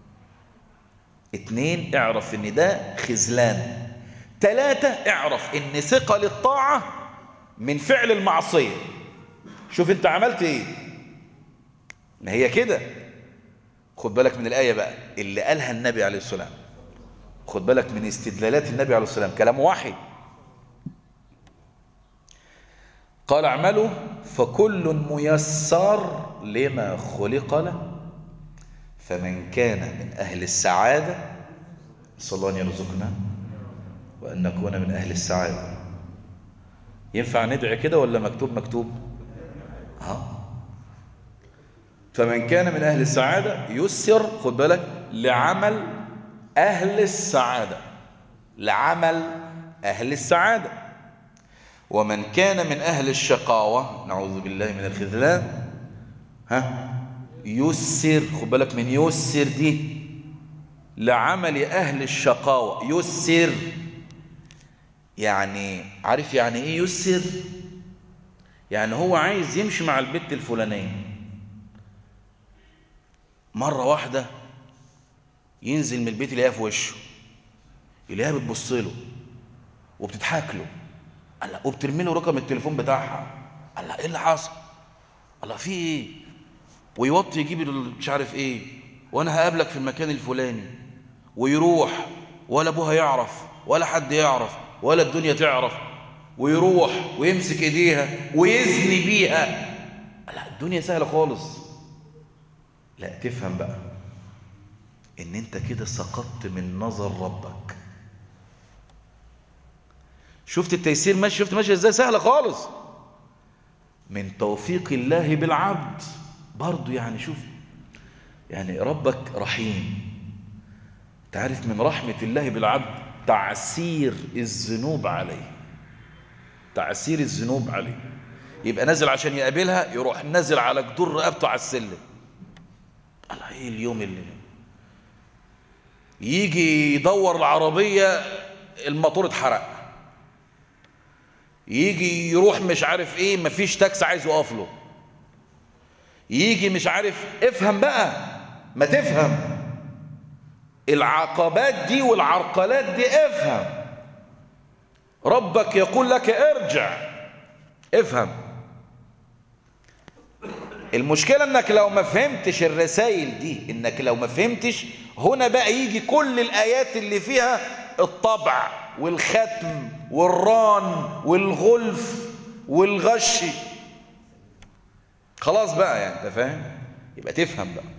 اتنين اعرف ان ده خذلان تلاتة اعرف ان ثقة للطاعة من فعل المعصية شوف انت عملت ايه ما هي كده خد بالك من الآية بقى اللي قالها النبي عليه السلام خد بالك من استدلالات النبي عليه السلام كلام وحي قال اعملوا فكل ميسر لما خلق له فمن كان من أهل السعادة صلى الله أن يرزقنا وأن نكون من أهل السعادة ينفع ندعي كده ولا مكتوب مكتوب ها فمن كان من أهل السعادة يسر خد بالك لعمل أهل السعادة لعمل أهل السعادة ومن كان من أهل الشقاوة نعوذ بالله من الخذلان ها يسر خد بالك من يسر دي لعمل أهل الشقاوة يسر يعني عارف يعني ايه يسر يعني هو عايز يمشي مع البت الفلانية مرة واحدة ينزل من البيت يلاقيها في وشه يلاقيها بتبص له وبتضحك له قال وبترمي له رقم التليفون بتاعها قال ايه اللي حصل الله في ايه ويوطي يجيب مش عارف ايه وانا هقابلك في المكان الفلاني ويروح ولا ابوها يعرف ولا حد يعرف ولا الدنيا تعرف ويروح ويمسك ايديها ويزني بيها لا الدنيا سهله خالص لا تفهم بقى ان انت كده سقطت من نظر ربك شفت التيسير ماشي شفت ماشي ازاي سهله خالص من توفيق الله بالعبد برضه يعني شوف يعني ربك رحيم تعرف من رحمة الله بالعبد تعسير الذنوب عليه تعسير الذنوب عليه يبقى نازل عشان يقابلها يروح نازل على جدور رقبته على السلم الله ايه اليوم اللي يجي يدور العربية الموتور اتحرق يجي يروح مش عارف ايه مفيش تاكس عايز يقف له يجي مش عارف افهم بقى ما تفهم العقبات دي والعرقلات دي افهم ربك يقول لك ارجع افهم المشكلة انك لو ما فهمتش الرسائل دي انك لو ما فهمتش هنا بقى يجي كل الايات اللي فيها الطبع والختم والران والغلف والغش خلاص بقى يعني انت فاهم يبقى تفهم بقى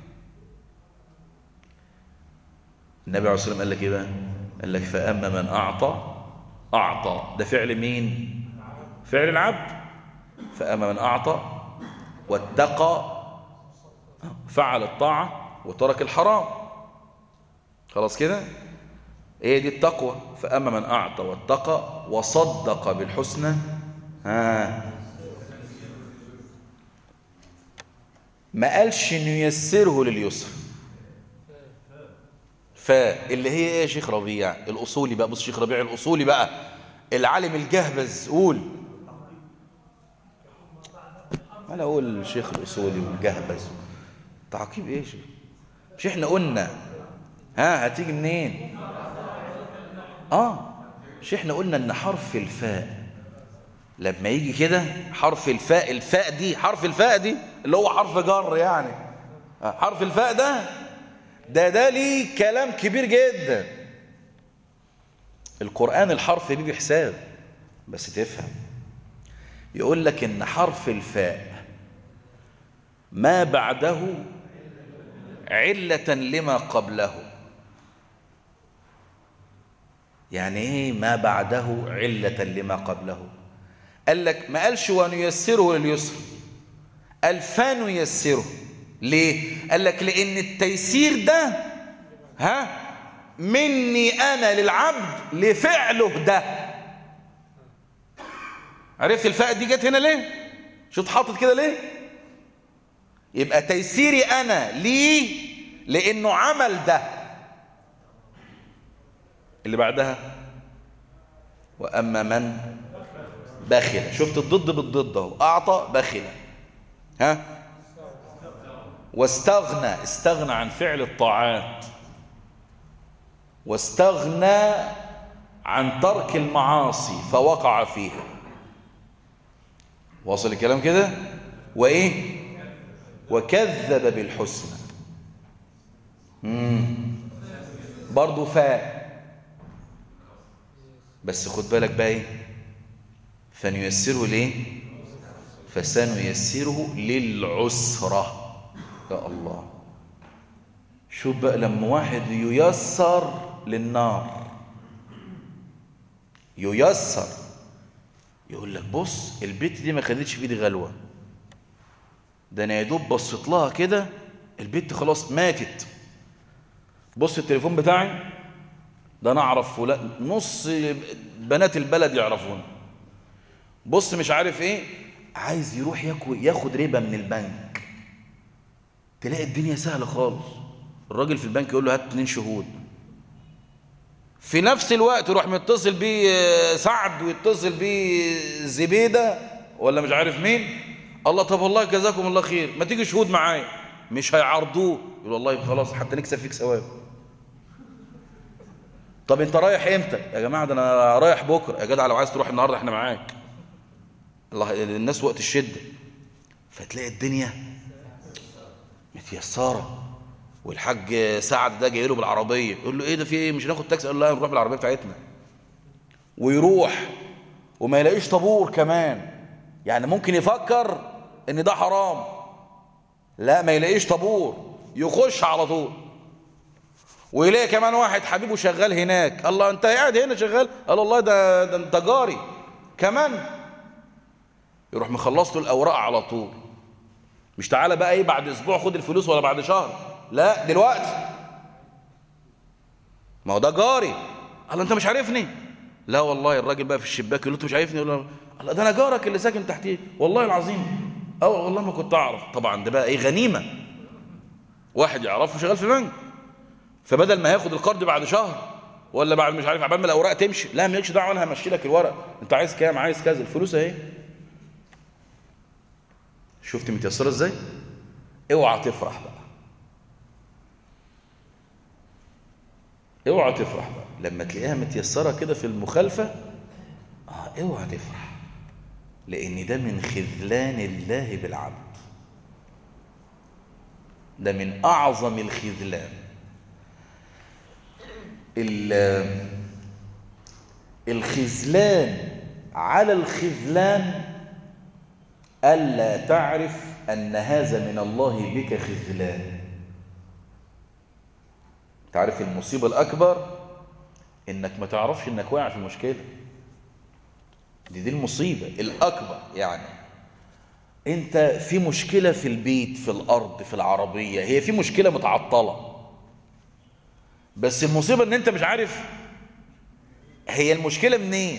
النبي عليه الصلاه والسلام قال لك ايه بقى قال لك فاما من اعطى اعطى ده فعل مين فعل العبد فاما من اعطى واتقى فعل الطاعه وترك الحرام خلاص كده ايه دي التقوى فاما من اعطى واتقى وصدق بالحسنى ها ما قالش انه ييسره لليسر فاللي هي ايه يا شيخ ربيع الاصولي بقى بص شيخ ربيع الاصولي بقى العالم الجهبذ قول انا اقول الشيخ الاصولي والجهبذ تعقيب ايه شيخ مش احنا قلنا ها هتيجي منين اه مش احنا قلنا ان حرف الفاء لما يجي كده حرف الفاء الفاء دي حرف الفاء دي اللي هو حرف جر يعني حرف الفاء ده ده ده ليه كلام كبير جدا القرآن الحرف دي بحساب بس تفهم يقول لك ان حرف الفاء ما بعده علة لما قبله يعني ايه ما بعده علة لما قبله قال لك ما قالش ونيسره لليسر قال فنيسره ليه قال لك لان التيسير ده ها مني انا للعبد لفعله ده عرفت الفاء دي جت هنا ليه شو حاطط كده ليه يبقى تيسيري انا ليه لانه عمل ده اللي بعدها واما من بخل شفت الضد بالضد اهو اعطى بخل ها واستغنى استغنى عن فعل الطاعات واستغنى عن ترك المعاصي فوقع فيها واصل الكلام كده وايه وكذب بالحسنى امم برضه فاء بس خد بالك بقى ايه فنيسره ليه فسنيسره للعسرة يا الله شوف بقى لما واحد ييسر للنار ييسر يقول لك بص البيت دي ما خدتش في ايدي غلوه ده انا يا دوب بصيت لها كده البيت خلاص ماتت بص التليفون بتاعي ده انا اعرف فلان نص بنات البلد يعرفون بص مش عارف ايه عايز يروح ياكل ياخد ربا من البنك تلاقي الدنيا سهله خالص الراجل في البنك يقول له هات اتنين شهود في نفس الوقت يروح متصل بيه سعد ويتصل بيه زبيده ولا مش عارف مين الله طب والله جزاكم الله خير ما تيجي شهود معايا مش هيعرضوه يقول والله خلاص حتى نكسب فيك ثواب طب انت رايح امتى يا جماعه ده انا رايح بكره يا جدع لو عايز تروح النهارده احنا معاك الله الناس وقت الشده فتلاقي الدنيا متيسرة والحاج سعد ده جاي له بالعربية يقول له ايه ده في ايه مش ناخد تاكسي قال له لا نروح بالعربية بتاعتنا ويروح وما يلاقيش طابور كمان يعني ممكن يفكر ان ده حرام لا ما يلاقيش طابور يخش على طول ويلاقي كمان واحد حبيبه شغال هناك الله انت قاعد هنا شغال قال الله ده, ده انت جاري كمان يروح مخلص له الاوراق على طول مش تعالى بقى ايه بعد اسبوع خد الفلوس ولا بعد شهر لا دلوقتي ما هو ده جاري قال انت مش عارفني لا والله الراجل بقى في الشباك يقول له انت مش عارفني يقول له ده انا جارك اللي ساكن تحتيه والله العظيم اه والله ما كنت اعرف طبعا ده بقى ايه غنيمه واحد يعرفه شغال في بنك فبدل ما هياخد القرض بعد شهر ولا بعد مش عارف عبال ما الاوراق تمشي لا مالكش دعوه انا همشي لك الورق انت عايز كام عايز كذا الفلوس اهي شفت متيسره ازاي اوعى تفرح بقى اوعى تفرح بقى لما تلاقيها متيسره كده في المخالفه اه اوعى تفرح لان ده من خذلان الله بالعبد ده من اعظم الخذلان الخذلان على الخذلان ألا تعرف أن هذا من الله بك خذلان تعرف المصيبة الأكبر إنك ما تعرفش إنك واقع في مشكلة دي دي المصيبة الأكبر يعني أنت في مشكلة في البيت في الأرض في العربية هي في مشكلة متعطلة بس المصيبة إن أنت مش عارف هي المشكلة منين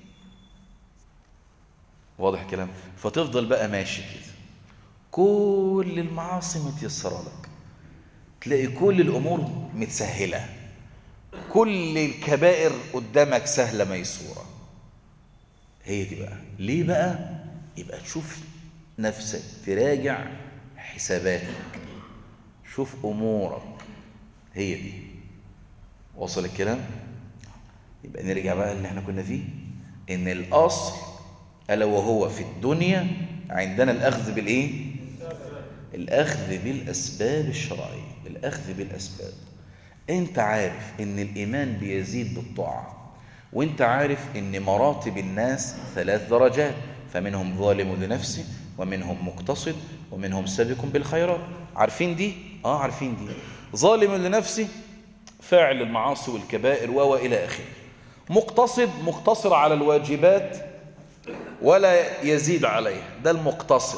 واضح الكلام فتفضل بقى ماشي كده كل المعاصي متيسرة لك تلاقي كل الأمور متسهلة كل الكبائر قدامك سهلة ميسورة هي دي بقى ليه بقى يبقى تشوف نفسك تراجع حساباتك شوف أمورك هي دي وصل الكلام يبقى نرجع بقى اللي احنا كنا فيه ان الاصل الا وهو في الدنيا عندنا الاخذ بالايه الاخذ بالاسباب الشرعيه الاخذ بالاسباب انت عارف ان الايمان بيزيد بالطاعه وانت عارف ان مراتب الناس ثلاث درجات فمنهم ظالم لنفسه ومنهم مقتصد ومنهم سابق بالخيرات عارفين دي اه عارفين دي ظالم لنفسه فاعل المعاصي والكبائر والى اخره مقتصد مقتصر على الواجبات ولا يزيد عليها ده المقتصد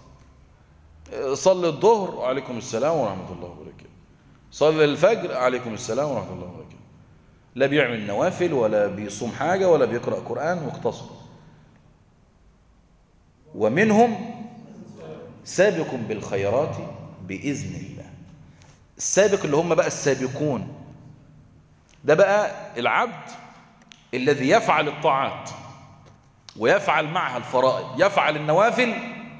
صلي الظهر وعليكم السلام ورحمة الله وبركاته صلي الفجر عليكم السلام ورحمة الله وبركاته لا بيعمل نوافل ولا بيصوم حاجة ولا بيقرأ قرآن مقتصد ومنهم سابق بالخيرات بإذن الله السابق اللي هم بقى السابقون ده بقى العبد الذي يفعل الطاعات ويفعل معها الفرائض يفعل النوافل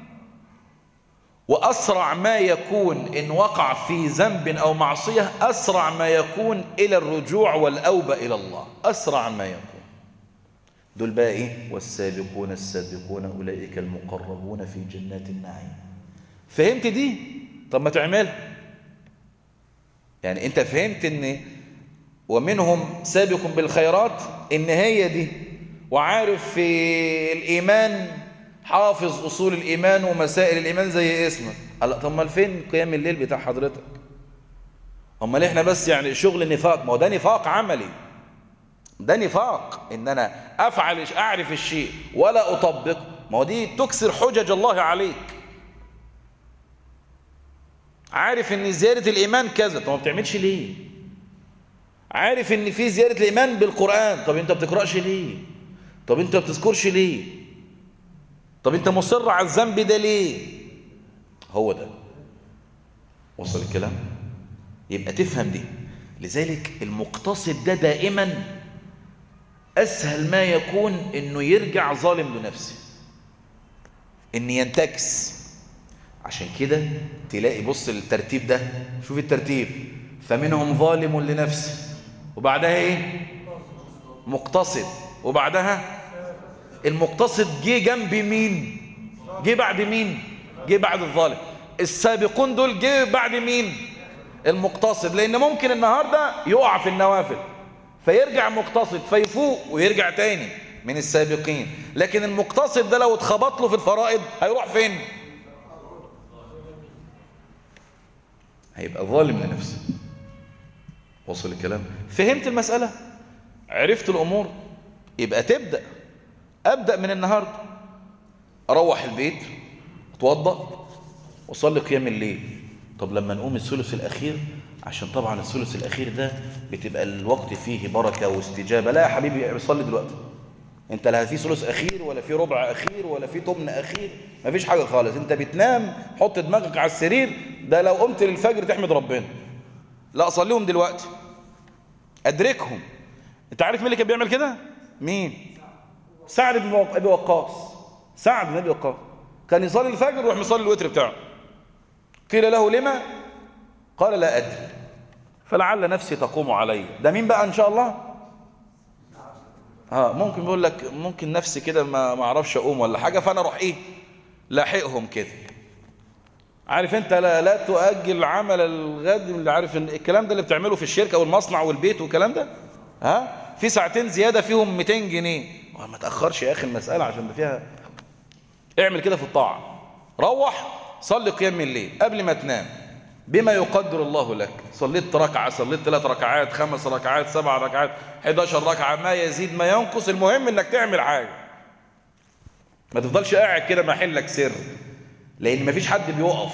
وأسرع ما يكون إن وقع في ذنب أو معصية أسرع ما يكون إلى الرجوع والأوبة إلى الله أسرع ما يكون دول بقى إيه والسابقون السابقون أولئك المقربون في جنات النعيم فهمت دي طب ما تعملها يعني أنت فهمت إن ومنهم سابق بالخيرات إن هي دي وعارف في الإيمان حافظ أصول الإيمان ومسائل الإيمان زي اسمك قال طب ما فين قيام الليل بتاع حضرتك امال احنا بس يعني شغل نفاق ما هو ده نفاق عملي ده نفاق ان انا افعل اعرف الشيء ولا اطبقه ما هو دي تكسر حجج الله عليك عارف ان زياده الايمان كذا طب ما بتعملش ليه عارف ان في زياده الايمان بالقران طب انت بتقراش ليه طب انت بتذكرش ليه طب انت مصر على الذنب ده ليه هو ده وصل الكلام يبقى تفهم دي لذلك المقتصد ده دائما اسهل ما يكون انه يرجع ظالم لنفسه ان ينتكس عشان كده تلاقي بص الترتيب ده شوف الترتيب فمنهم ظالم لنفسه وبعدها ايه مقتصد وبعدها المقتصد جه جنب مين جه بعد مين جه بعد الظالم السابقون دول جه بعد مين المقتصد لان ممكن النهارده يقع في النوافل فيرجع مقتصد فيفوق ويرجع تاني من السابقين لكن المقتصد ده لو اتخبط له في الفرائض هيروح فين هيبقى ظالم لنفسه وصل الكلام فهمت المسألة عرفت الأمور يبقى تبدأ أبدأ من النهاردة أروح البيت أتوضأ وصلي قيام الليل طب لما نقوم الثلث الأخير عشان طبعا الثلث الأخير ده بتبقى الوقت فيه بركة واستجابة لا يا حبيبي صلي دلوقتي انت لا في ثلث أخير ولا في ربع أخير ولا في تمن أخير مفيش حاجة خالص انت بتنام حط دماغك على السرير ده لو قمت للفجر تحمد ربنا لا أصليهم دلوقتي أدركهم انت عارف مين اللي كان بيعمل كده مين سعد بن ابي وقاص سعد بن ابي وقاص كان يصلي الفجر ويروح مصلي الوتر بتاعه قيل له لما قال لا ادري فلعل نفسي تقوم علي ده مين بقى ان شاء الله اه ممكن بيقول لك ممكن نفسي كده ما ما اعرفش اقوم ولا حاجه فانا اروح ايه لاحقهم كده عارف انت لا, لا تؤجل عمل الغد اللي عارف ان الكلام ده اللي بتعمله في الشركه والمصنع والبيت والكلام ده ها في ساعتين زياده فيهم 200 جنيه ما تاخرش يا اخي المساله عشان ده فيها اعمل كده في الطاعه روح صلي قيام الليل قبل ما تنام بما يقدر الله لك صليت ركعه صليت ثلاث ركعات خمس ركعات سبع ركعات 11 ركعه ما يزيد ما ينقص المهم انك تعمل حاجه ما تفضلش قاعد كده محلك سر لان مفيش حد بيقف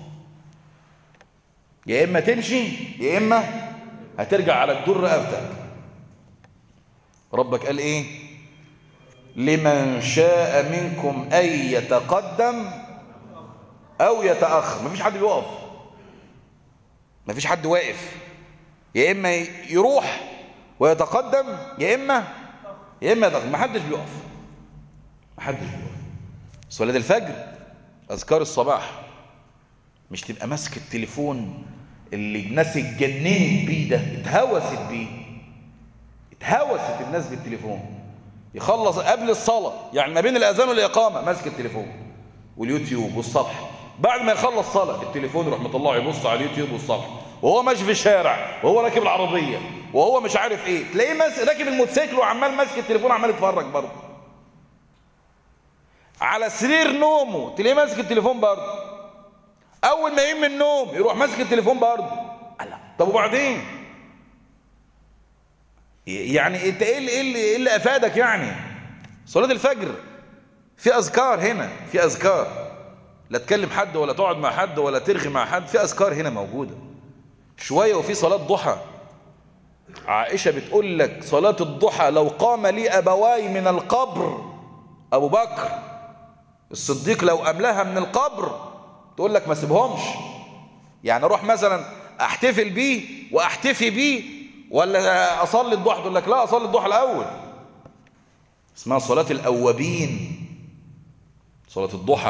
يا اما تمشي يا اما هترجع على جدور رقبتك ربك قال ايه لمن شاء منكم ان يتقدم او يتاخر مفيش حد بيقف مفيش حد واقف يا اما يروح ويتقدم يا اما يا اما يتقدم محدش بيقف محدش بيقف صلاه الفجر اذكار الصباح مش تبقى ماسك التليفون اللي الناس اتجننت بيه ده اتهوست بيه اتهوست الناس بالتليفون يخلص قبل الصلاة يعني ما بين الأذان والإقامة ماسك التليفون واليوتيوب والصفحة بعد ما يخلص صلاة التليفون يروح مطلعه يبص على اليوتيوب والصفحة وهو ماشي في الشارع وهو راكب العربية وهو مش عارف ايه تلاقيه ماسك راكب الموتوسيكل وعمال ماسك التليفون وعمال يتفرج برضه على سرير نومه تلاقيه ماسك التليفون برضه اول ما يقوم من النوم يروح ماسك التليفون برضه طب وبعدين يعني انت ايه اللي ايه اللي, إيه اللي افادك يعني صلاه الفجر في اذكار هنا في اذكار لا تكلم حد ولا تقعد مع حد ولا ترغي مع حد في اذكار هنا موجوده شويه وفي صلاه ضحى عائشه بتقول لك صلاه الضحى لو قام لي ابواي من القبر ابو بكر الصديق لو املاها من القبر تقول لك ما سيبهمش يعني اروح مثلا احتفل بيه واحتفي بيه ولا اصلي الضحى تقول لك لا اصلي الضحى الاول اسمها صلاه الاوابين صلاه الضحى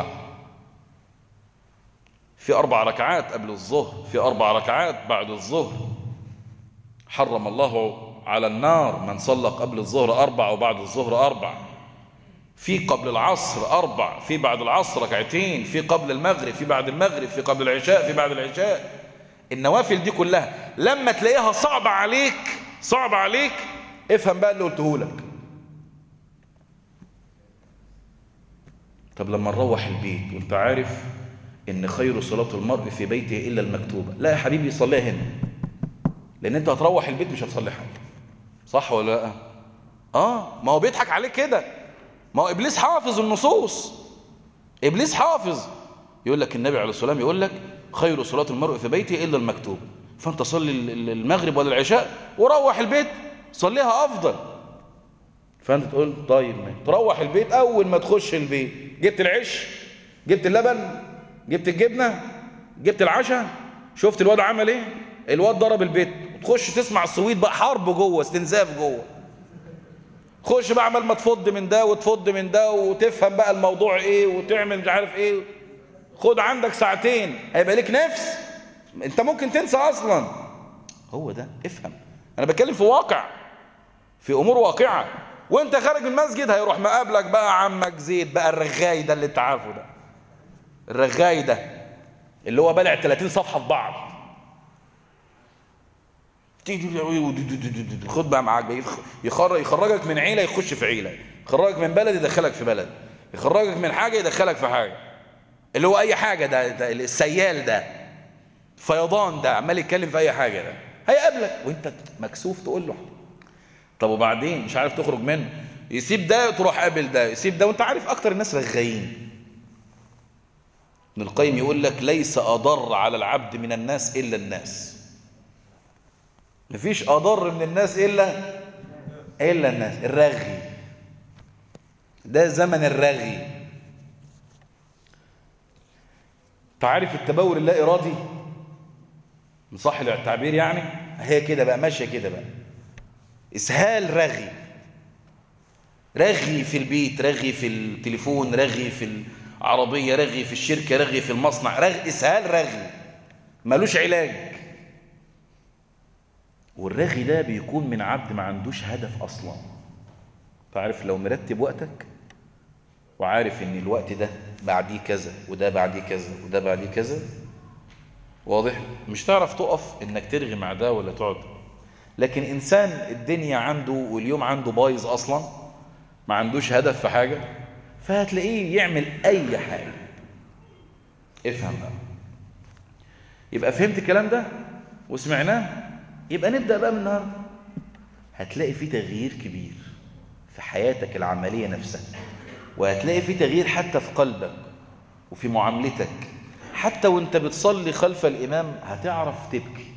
في اربع ركعات قبل الظهر في اربع ركعات بعد الظهر حرم الله على النار من صلى قبل الظهر اربع وبعد الظهر اربع في قبل العصر أربع في بعد العصر ركعتين في قبل المغرب في بعد المغرب في قبل العشاء في بعد العشاء النوافل دي كلها لما تلاقيها صعبة عليك صعبة عليك افهم بقى اللي قلته لك طب لما نروح البيت وانت عارف ان خير صلاة المرء في بيته إلا المكتوبة لا يا حبيبي صليها هنا لان انت هتروح البيت مش هتصلي حاجة صح ولا لا اه ما هو بيضحك عليك كده ما هو ابليس حافظ النصوص ابليس حافظ يقول لك النبي عليه الصلاه والسلام يقول لك خير صلاه المرء في بيته الا المكتوب فانت صلي المغرب ولا العشاء وروح البيت صليها افضل فانت تقول طيب ما تروح البيت اول ما تخش البيت جبت العيش جبت اللبن جبت الجبنه جبت العشاء شفت الواد عمل ايه الواد ضرب البيت تخش تسمع الصويت بقى حرب جوه استنزاف جوه خش بقى عمال ما تفض من ده وتفض من ده وتفهم بقى الموضوع ايه وتعمل مش عارف ايه خد عندك ساعتين هيبقى لك نفس انت ممكن تنسى اصلا هو ده افهم انا بتكلم في واقع في امور واقعه وانت خارج من المسجد هيروح مقابلك بقى عمك زيد بقى الرغاي ده اللي انت عارفه ده الرغاي ده اللي هو بلع 30 صفحة في بعض خد بقى معاك يخرج يخرجك من عيلة يخش في عيلة يخرجك من بلد يدخلك في بلد يخرجك من حاجة يدخلك في حاجة اللي هو أي حاجة ده, ده السيال ده فيضان ده عمال يتكلم في أي حاجة ده هيقابلك وانت مكسوف تقول له طب وبعدين مش عارف تخرج منه يسيب ده تروح قابل ده يسيب ده وانت عارف اكتر الناس رغايين ابن القيم يقول لك ليس اضر على العبد من الناس الا الناس مفيش اضر من الناس الا الا الناس الرغي ده زمن الرغي تعرف التبول اللا ارادي صح التعبير يعني هي كده بقى ماشيه كده بقى اسهال رغي رغي في البيت رغي في التليفون رغي في العربيه رغي في الشركه رغي في المصنع رغي اسهال رغي ملوش علاج والرغي ده بيكون من عبد ما عندوش هدف اصلا تعرف لو مرتب وقتك وعارف ان الوقت ده بعديه كذا وده بعديه كذا وده بعديه كذا واضح مش تعرف تقف انك ترغي مع ده ولا تقعد لكن انسان الدنيا عنده واليوم عنده بايظ اصلا ما عندوش هدف في حاجة فهتلاقيه يعمل اي حاجة افهم بقى يبقى فهمت الكلام ده وسمعناه يبقى نبدأ بقى من النهارده هتلاقي فيه تغيير كبير في حياتك العملية نفسها وهتلاقي فيه تغيير حتى في قلبك وفي معاملتك حتى وانت بتصلي خلف الإمام هتعرف تبكي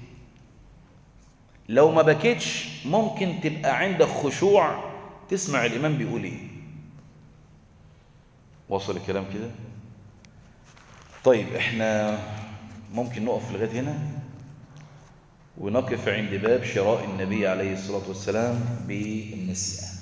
لو ما بكيتش ممكن تبقى عندك خشوع تسمع الإمام بيقول ايه وصل الكلام كده طيب احنا ممكن نقف لغايه هنا ونقف عند باب شراء النبي عليه الصلاة والسلام بالنسيئة